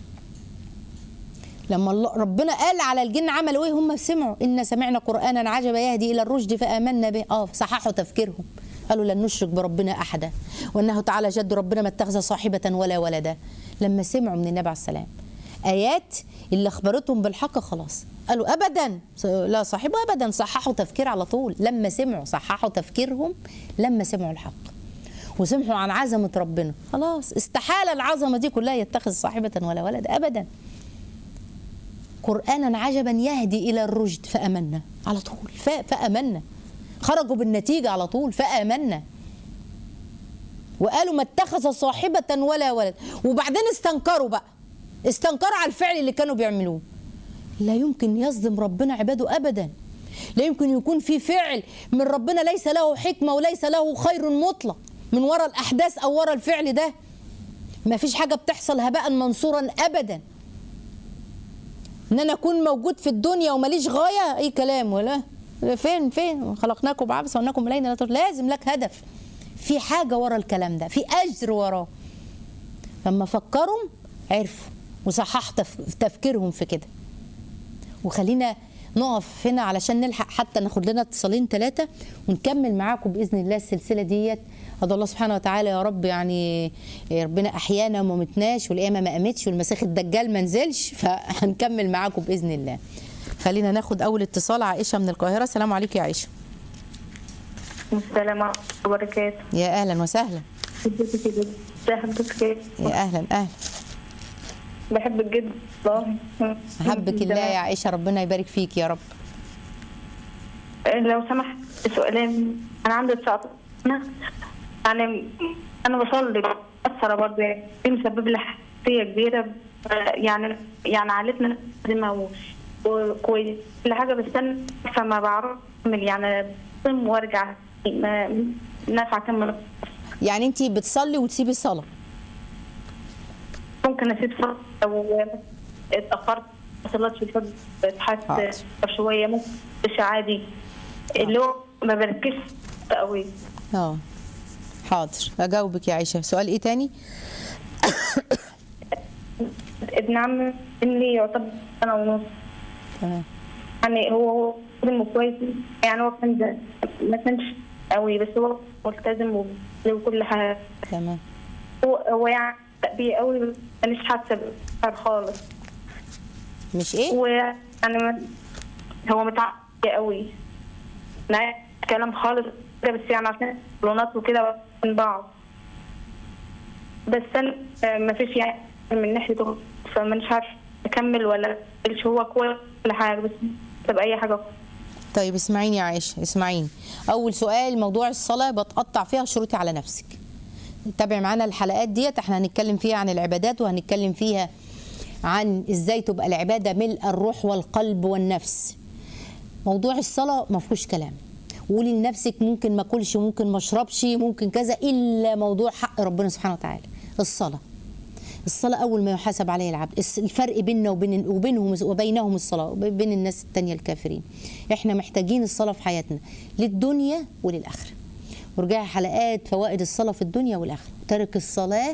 لما الله ربنا قال على الجن عملوا ايه هم سمعوا ان سمعنا قرانا عجبا يهدي الى الرشد فامنا به اه صححوا تفكيرهم قالوا لن نشرك بربنا احدا وانه تعالى جد ربنا ما اتخذ صاحبه ولا ولدا لما سمعوا من النبي عليه السلام ايات اللي اخبرتهم بالحق خلاص قالوا ابدا لا صاحبه ابدا صححوا تفكير على طول لما سمعوا صححوا تفكيرهم لما سمعوا الحق وسمعوا عن عظمه ربنا خلاص استحال العظمه دي كلها يتخذ صاحبه ولا ولد ابدا قرانا عجبا يهدي الى الرشد فامنا على طول ف- فامنا خرجوا بالنتيجه على طول فامنا وقالوا ما اتخذ صاحبه ولا ولد وبعدين استنكروا بقى استنكروا على الفعل اللي كانوا بيعملوه لا يمكن يظلم ربنا عباده ابدا لا يمكن يكون في فعل من ربنا ليس له حكمه وليس له خير مطلق من وراء الاحداث او وراء الفعل ده ما فيش حاجه بتحصل هباء منصورا ابدا ان انا اكون موجود في الدنيا وماليش غايه اي كلام ولا فين فين خلقناكم بعبث وانكم الينا لا ترجعون. لازم لك هدف في حاجه ورا الكلام ده في اجر وراه لما فكروا عرفوا وصحح تف- تفكيرهم في كده وخلينا نقف هنا علشان نلحق حتى ناخد لنا اتصالين ثلاثة ونكمل معاكم بإذن الله السلسلة ديت أدعو الله سبحانه وتعالى يا رب يعني ربنا أحيانا وما متناش والقيامة ما قامتش والمسيح الدجال ما نزلش فهنكمل معاكم بإذن الله خلينا ناخد أول اتصال عائشة من القاهرة السلام عليكم يا عائشة السلام عليكم وبركاته يا أهلا وسهلا ازي حضرتك ايه؟ يا أهلا أهلا بحبك جدا والله أحبك الله يا عائشة ربنا يبارك فيك يا رب لو سمحت سؤالين انا عندي 19 سنه يعني انا بصلي مقصره برضه يعني دي مسبب لي حساسيه كبيره يعني يعني عائلتنا ملتزمه و- وكويس كل حاجه بس انا فما بعرف اعمل يعني بصم وارجع ما نافع اكمل يعني أنت بتصلي وتسيبي الصلاة ممكن اسيب صلاة لو اتاخرت ما صليتش الفجر اتحس حاضر. شويه ممكن مش عادي اللي هو ما بركزش قوي اه حاضر أجاوبك يا عائشة سؤال إيه تاني ابن عمي اللي يعتبر سنه ونص تمام يعني هو هو ملتزم كويس يعني هو كان ده- ما كانش قوي بس هو ملتزم وكل حاجه تمام هو هو يعني بيه قوي بس مش حاسه بيه خالص مش ايه ويعني ما- هو متعب قوي معايا كلام خالص كده بس يعني عشان لونات وكده من بعض بس انا آه، ما فيش يعني من ناحيته فمش عارف اكمل ولا مش هو كويس ولا حاجه بس طب اي حاجه طيب اسمعيني يا عائشه اسمعيني اول سؤال موضوع الصلاه بتقطع فيها شروطي على نفسك تابع معانا الحلقات ديت احنا هنتكلم فيها عن العبادات وهنتكلم فيها عن ازاي تبقى العباده ملء الروح والقلب والنفس موضوع الصلاه ما فيهوش كلام قولي لنفسك ممكن ما اكلش ممكن ما اشربش ممكن كذا الا موضوع حق ربنا سبحانه وتعالى الصلاه الصلاة أول ما يحاسب عليه العبد الس- الفرق بيننا وبين وبينهم وبينهم الصلاة وبين الناس التانية الكافرين احنا محتاجين الصلاة في حياتنا للدنيا وللآخرة ورجع حلقات فوائد الصلاة في الدنيا والآخرة ترك الصلاة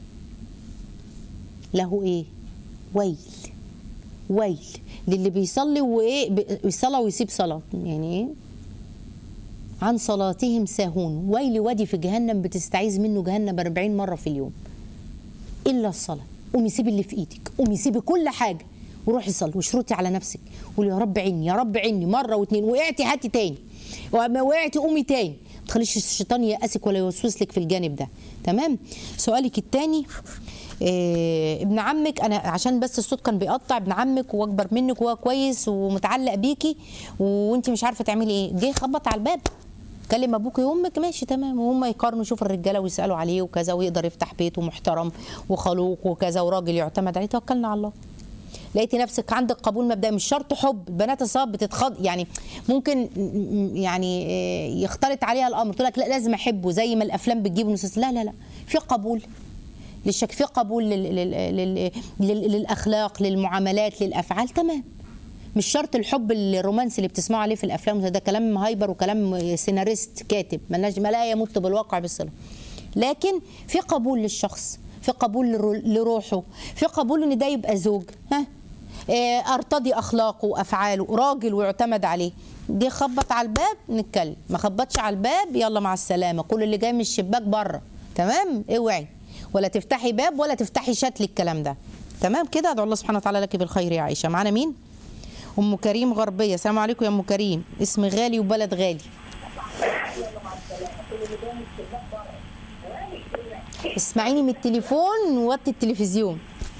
له إيه ويل ويل للي بيصلي وإيه بي- صلاة ويسيب صلاة يعني إيه عن صلاتهم ساهون ويل وادي في جهنم بتستعيذ منه جهنم 40 مره في اليوم الا الصلاه قومي سيبي اللي في ايدك قومي سيبي كل حاجه وروحي صلي واشرطي على نفسك قولي يا رب عيني يا رب عيني مره واتنين وقعتي هاتي تاني وما وقعتي قومي تاني ما تخليش الشيطان يأسك ولا يوسوس لك في الجانب ده تمام سؤالك التاني إيه ابن عمك انا عشان بس الصوت كان بيقطع ابن عمك واكبر منك وهو كويس ومتعلق بيكي وانت مش عارفه تعملي ايه جه خبط على الباب كلم ابوك وامك ماشي تمام وهم يقارنوا يشوفوا الرجاله ويسالوا عليه وكذا ويقدر يفتح بيته محترم وخلوق وكذا وراجل يعتمد عليه توكلنا على الله لقيتي نفسك عندك قبول مبدئي مش شرط حب البنات الصغار بتتخض يعني ممكن يعني آه، يختلط عليها الامر تقول لك لا لازم احبه زي ما الافلام بتجيب نصوص لا لا لا في قبول للشك في قبول لل... لل... لل... لل... للاخلاق للمعاملات للافعال تمام مش شرط الحب الرومانسي اللي بتسمعوا عليه في الافلام ده كلام هايبر وكلام سيناريست كاتب ملناش ما لا يمت بالواقع بالصله لكن في قبول للشخص في قبول لرو- لروحه في قبول ان ده يبقى زوج ها آه، ارتضي اخلاقه وافعاله راجل ويعتمد عليه جه خبط على الباب نتكلم ما خبطش على الباب يلا مع السلامه كل اللي جاي من الشباك بره تمام اوعي ولا تفتحي باب ولا تفتحي شات للكلام ده تمام كده ادعو الله سبحانه وتعالى لك بالخير يا عائشه معانا مين ام كريم غربيه السلام عليكم يا ام كريم اسم غالي وبلد غالي اسمعيني من التليفون ووطي التلفزيون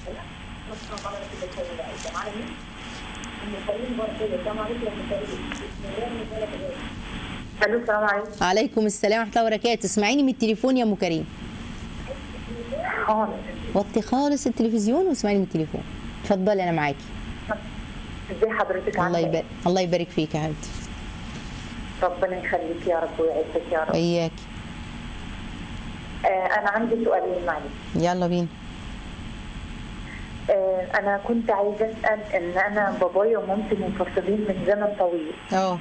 الو السلام عليكم عليكم السلام ورحمه الله وبركاته اسمعيني من التليفون يا ام كريم خالص وطي خالص التلفزيون واسمعيني من التليفون اتفضلي انا معاكي ازي حضرتك الله عامله يبارك الله يبارك فيك يا حبيبتي ربنا يخليك يا رب ويعزك يا رب اياك آه انا عندي سؤالين معلش يلا بينا آه انا كنت عايزه اسال ان انا بابايا ومامتي منفصلين من زمن طويل اه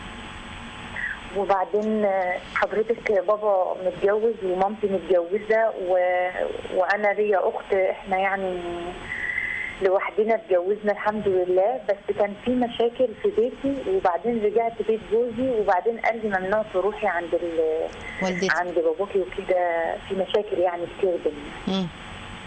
وبعدين آه، حضرتك بابا متجوز ومامتي متجوزه و... وانا ليا اخت احنا يعني لوحدنا اتجوزنا الحمد لله بس كان في مشاكل في بيتي وبعدين رجعت بيت جوزي وبعدين قال لي ممنوع تروحي عند ال... والدتي عند باباكي وكده في مشاكل يعني كتير بينا مم.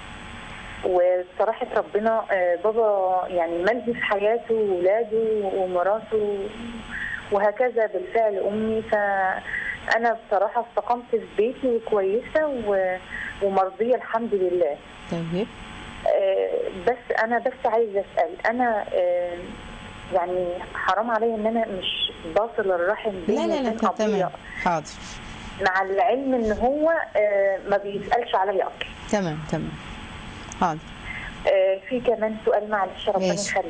وبصراحة ربنا آه، بابا يعني ملهي في حياته وولاده ومراته وهكذا بالفعل أمي فأنا بصراحة استقمت في بيتي وكويسة و- ومرضية الحمد لله طيب آه، بس أنا بس عايزة أسأل أنا آه، يعني حرام عليا إن أنا مش باصل الرحم بيني لا لا لا وبين تمام أبويا حاضر مع العلم إن هو آه، ما بيسألش عليا أصلا تمام تمام حاضر آه، في كمان سؤال معلش ربنا ماشي. يخليك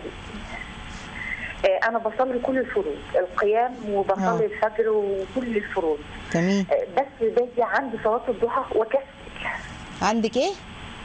آه، انا بصلي كل الفروض القيام آه. وبصلي الفجر وكل الفروض تمام آه، بس باجي عند صلاه الضحى وكسل عندك ايه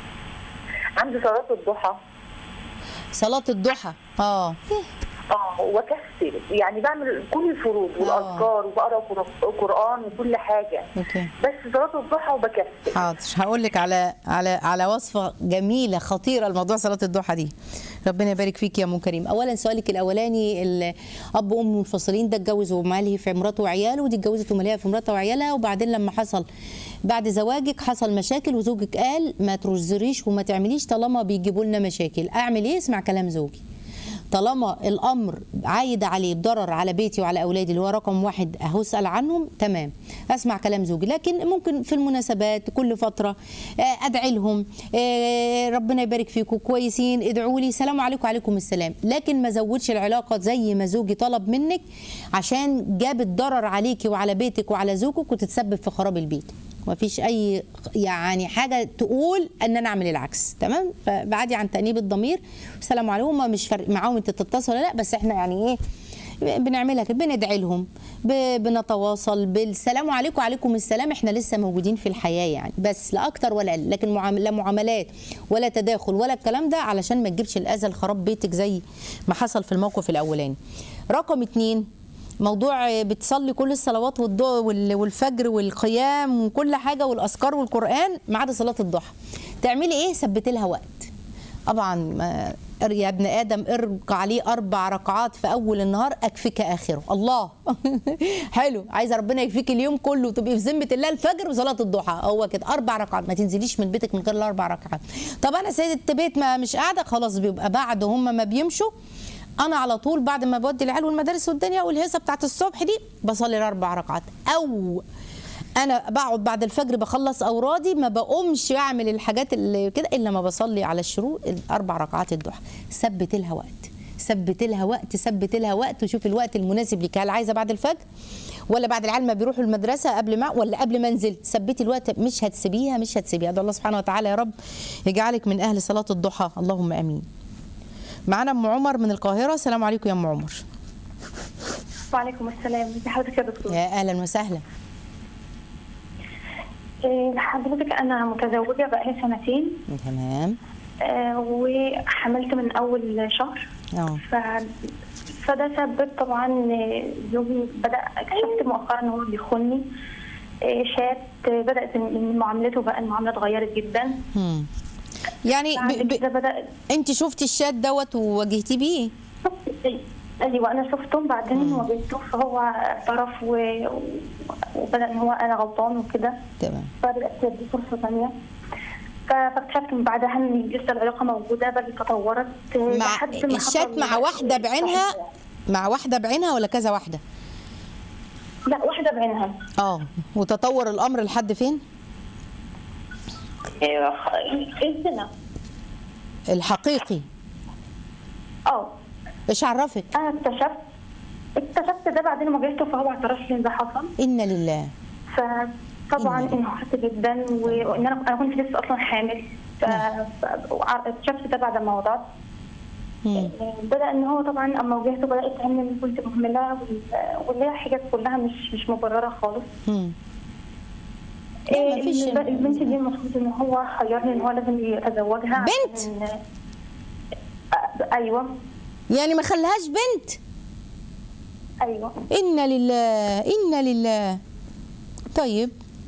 عند صلاه الضحى صلاه الضحى اه اه وكسل يعني بعمل كل الفروض والاذكار وبقرا قر- قران وكل حاجه اوكي بس صلاه الضحى وبكسل حاضر هقول لك على على على وصفه جميله خطيره لموضوع صلاه الضحى دي ربنا يبارك فيك يا ام كريم اولا سؤالك الاولاني الاب وام منفصلين ده اتجوز ومالهي في مراته وعياله ودي اتجوزت ومالها في مراتها وعيالها وبعدين لما حصل بعد زواجك حصل مشاكل وزوجك قال ما ترزريش وما تعمليش طالما بيجيبوا لنا مشاكل اعمل ايه اسمع كلام زوجي طالما الامر عايد عليه بضرر على بيتي وعلى اولادي اللي هو رقم واحد هسال عنهم تمام اسمع كلام زوجي لكن ممكن في المناسبات كل فتره آه، ادعي لهم آه، ربنا يبارك فيكم كويسين ادعوا لي سلام عليكم وعليكم السلام لكن ما زودش العلاقه زي ما زوجي طلب منك عشان جاب الضرر عليكي وعلى بيتك وعلى زوجك وتتسبب في خراب البيت ما فيش اي يعني حاجه تقول ان انا اعمل العكس تمام فبعدي عن تانيب الضمير السلام عليكم هم مش فارق معاهم انت تتصل ولا لا بس احنا يعني ايه بنعملها كده بندعي لهم ب- بنتواصل بالسلام عليكم وعليكم السلام احنا لسه موجودين في الحياه يعني بس لا اكتر ولا اقل لكن معام- لا معاملات ولا تداخل ولا الكلام ده علشان ما تجيبش الاذى لخراب بيتك زي ما حصل في الموقف الاولاني رقم اتنين موضوع بتصلي كل الصلوات والضوء وال- والفجر والقيام وكل حاجه والاذكار والقران ما عدا صلاه الضحى تعملي ايه ثبتي لها وقت طبعا ما يا ابن ادم اركع لي اربع ركعات في اول النهار اكفيك اخره الله حلو عايزه ربنا يكفيك اليوم كله وتبقي في ذمه الله الفجر وصلاه الضحى هو كده اربع ركعات ما تنزليش من بيتك من غير الاربع ركعات طب انا سيده بيت ما مش قاعده خلاص بيبقى بعد هم ما بيمشوا انا على طول بعد ما بودي العيال والمدارس والدنيا والهيصه بتاعت الصبح دي بصلي الاربع ركعات او انا بقعد بعد الفجر بخلص اورادي ما بقومش اعمل الحاجات اللي كده الا ما بصلي على الشروق الاربع ركعات الضحى ثبت لها وقت ثبت لها وقت ثبت لها وقت وشوف الوقت المناسب ليك هل عايزه بعد الفجر ولا بعد العيال ما بيروحوا المدرسه قبل ما ولا قبل ما انزل ثبتي الوقت مش هتسيبيها مش هتسيبيها ادعو الله سبحانه وتعالى يا رب يجعلك من اهل صلاه الضحى اللهم امين معانا ام عمر من القاهره السلام عليكم يا ام عمر وعليكم السلام ازي حضرتك يا دكتور يا اهلا وسهلا إيه، حضرتك انا متزوجه بقالي سنتين تمام آه، وحملت من اول شهر اه ف... فده سبب طبعا آه، زوجي بدا اكتشفت مؤخرا ان هو بيخوني آه، شات آه، بدات ان معاملته بقى المعامله اتغيرت جدا هم. يعني بعد ب... كده ب... بدا انت شفتي الشات دوت وواجهتي بيه ايوه انا شفته بعدين واجهته فهو اعترف و... وبدا ان هو انا غلطان وكده تمام فبدات ادي فرصه ثانيه ف- فاكتشفت من بعدها ان لسه العلاقه موجوده بل تطورت آه، مع لحد ما الشات حصل- مع واحده بعينها مع واحده بعينها ولا كذا واحده لا واحده بعينها اه وتطور الامر لحد فين إيه، الزنا الحقيقي اه ايش عرفك انا اكتشفت اكتشفت ده بعدين ما واجهته فهو اعترف لي ان ده حصل انا لله فطبعا انهارت جدا و- وان انا انا كنت لسه اصلا حامل ف- ف- وع- اكتشفت ده بعد ما وضعت مم. بدا ان هو طبعا اما واجهته بدا يتهم ان كنت مهمله وال- واللي هي حاجات كلها مش مش مبرره خالص مم. لا، إيه، مفيش- الب- البنت دي المفروض ان هو خيرني ان هو لازم يتزوجها بنت؟ عشان- آه، ايوه يعني ما خليهاش بنت ايوه انا لله انا لله طيب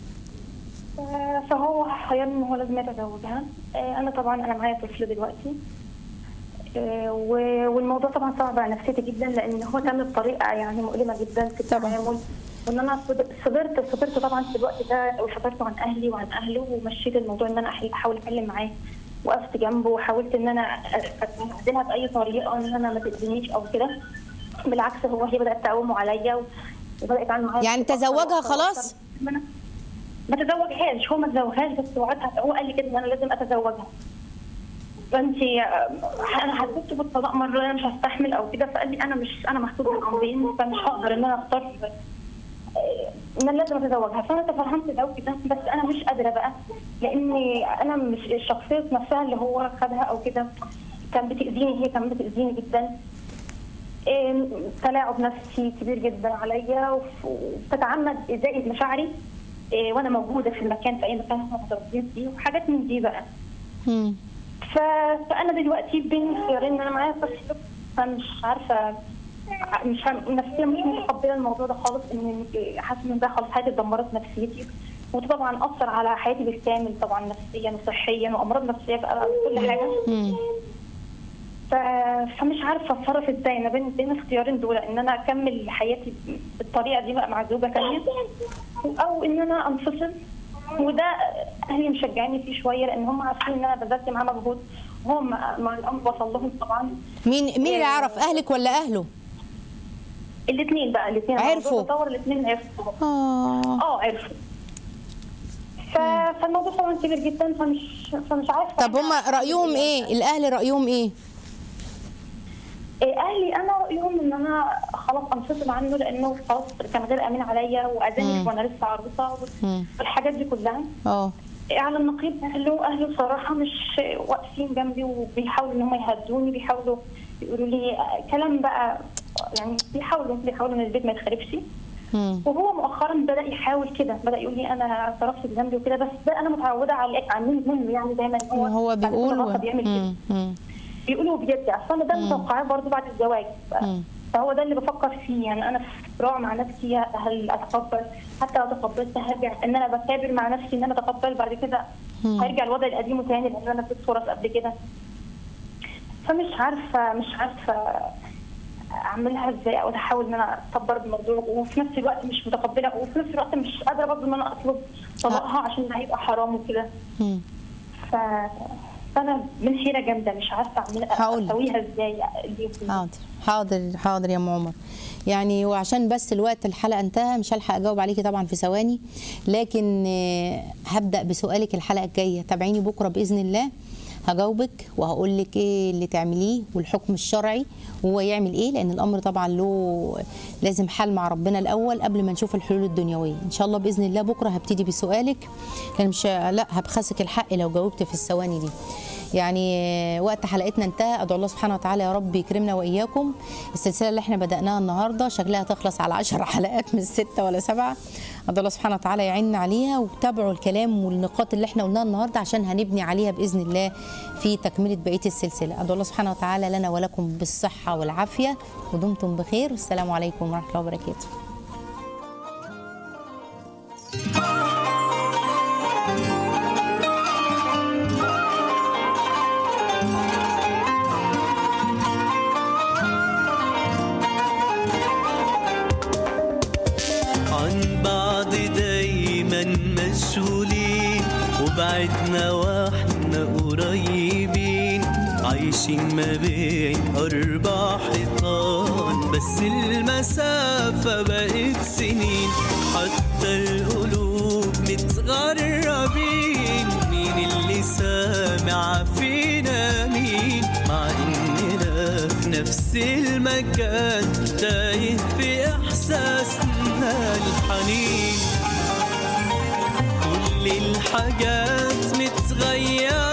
آه، فهو خيرني ان هو لازم يتزوجها آه، انا طبعا انا معايا طفل دلوقتي آه، و- والموضوع طبعا صعب على نفسيتي جدا لان هو تم بطريقه يعني مؤلمه جدا في طبعاً. التعامل وان انا صبر- صبرت صبرت طبعا في الوقت ده وصبرت عن اهلي وعن اهله ومشيت الموضوع ان انا أحل- احاول اتكلم معاه وقفت جنبه وحاولت ان انا استخدمها باي طريقه ان انا ما تاذينيش او كده بالعكس هو هي بدات تقومه عليا وبدات يتعامل معايا يعني بأكتر تزوجها وأكتر خلاص؟ وأكتر. ما أنا- ما تزوجهاش هو ما تزوجهاش بس وعدها هو قال لي كده ان انا لازم اتزوجها فانت انا حسيت بالطلاق مره انا مش هستحمل او كده فقال لي انا مش انا محطوط بين امرين فمش هقدر ان انا اختار آه، ان انا لازم اتزوجها فانا تفهمت ده وكده بس انا مش قادره بقى لاني انا مش الشخصيه نفسها اللي هو خدها او كده كان بتاذيني هي كانت بتاذيني جدا إيه، تلاعب نفسي كبير جدا عليا وف- وبتتعمد ازاء مشاعري إيه، وانا موجوده في المكان في اي مكان هم متواجدين فيه وحاجات من دي بقى مم. ف... فانا دلوقتي بين خيارين ان انا معايا طفل فمش عارفه مش هم... نفسيا مش متقبله الموضوع ده خالص ان حاسه ان ده خلاص حياتي اتدمرت نفسيتي وطبعا اثر على حياتي بالكامل طبعا نفسيا وصحيا وامراض نفسيه بقى كل حاجه مم. ف... فمش عارفه اتصرف ازاي انا بين بين الاختيارين دول ان انا اكمل حياتي بالطريقه دي بقى مع زوجه ثانيه او ان انا انفصل وده اهلي مشجعيني فيه شويه لان هم عارفين ان انا بذلت معاه مجهود وهم ما الامر وصل لهم طبعا مين مين اللي يعرف اهلك ولا اهله الاثنين بقى الاثنين عرفوا. تطور الاثنين عرفوا اه اه عرفوا ف... فالموضوع طبعا كبير جدا فمش فمش عارفه طب هم رايهم ايه الاهل رايهم ايه إيه، اهلي انا رايهم ان انا خلاص انفصل عنه لانه خلاص كان غير امين عليا واذاني مم. وانا لسه عروسه مم. والحاجات دي كلها اه إيه، على النقيض اهله اهله بصراحه مش واقفين جنبي وبيحاولوا ان هم يهدوني بيحاولوا يقولوا لي آه، كلام بقى يعني بيحاولوا بيحاولوا ان البيت ما يتخربش مم. وهو مؤخرا بدا يحاول كده بدا يقول لي انا اعترفت بذنبي وكده بس ده انا متعوده على عليه منه يعني دايما هو هو بعد كل بيقول غلطة و... بيعمل كده مم. مم. بيقولوا بيرجع فانا ده متوقعاه برضه بعد الزواج ف- مم. فهو ده اللي بفكر فيه يعني انا في صراع مع نفسي هل اتقبل حتى لو تقبلت هرجع ان انا بكابر مع نفسي ان انا اتقبل بعد كده مم. هيرجع الوضع القديم تاني لان انا اديت فرص قبل كده فمش عارفه مش عارفه اعملها ازاي او احاول ان انا اكبر الموضوع وفي نفس الوقت مش متقبله وفي نفس الوقت مش قادره برضه ان انا اطلب طلاقها عشان ده هيبقى حرام وكده مم. ف فانا من حيره جامده مش عارفه اعمل هقول. اسويها ازاي دي حاضر حاضر حاضر يا ام عمر يعني وعشان بس الوقت الحلقه انتهى مش هلحق اجاوب عليكي طبعا في ثواني لكن آه، هبدا بسؤالك الحلقه الجايه تابعيني بكره باذن الله هجاوبك وهقول لك ايه اللي تعمليه والحكم الشرعي وهو يعمل ايه لان الامر طبعا له لازم حل مع ربنا الاول قبل ما نشوف الحلول الدنيويه ان شاء الله باذن الله بكره هبتدي بسؤالك لان مش لا هبخسك الحق لو جاوبت في الثواني دي يعني آه، وقت حلقتنا انتهى ادعو الله سبحانه وتعالى يا رب يكرمنا واياكم السلسله اللي احنا بداناها النهارده شكلها تخلص على 10 حلقات من ستة ولا سبعة ادعو الله سبحانه وتعالى يعيننا عليها وتابعوا الكلام والنقاط اللي احنا قلناها النهارده عشان هنبني عليها باذن الله في تكمله بقيه السلسله ادعو الله سبحانه وتعالى لنا ولكم بالصحه والعافيه ودمتم بخير والسلام عليكم ورحمه الله وبركاته عن بعض دايما مشغولين وبعدنا واحنا قريبين عايشين ما بين أربع حيطان بس المسافة بقت سنين حتى القلوب متغربين مين اللي سامع فينا مين مع إننا في نفس المكان تايه في إحساسنا الحنين كل الحاجات متغيرة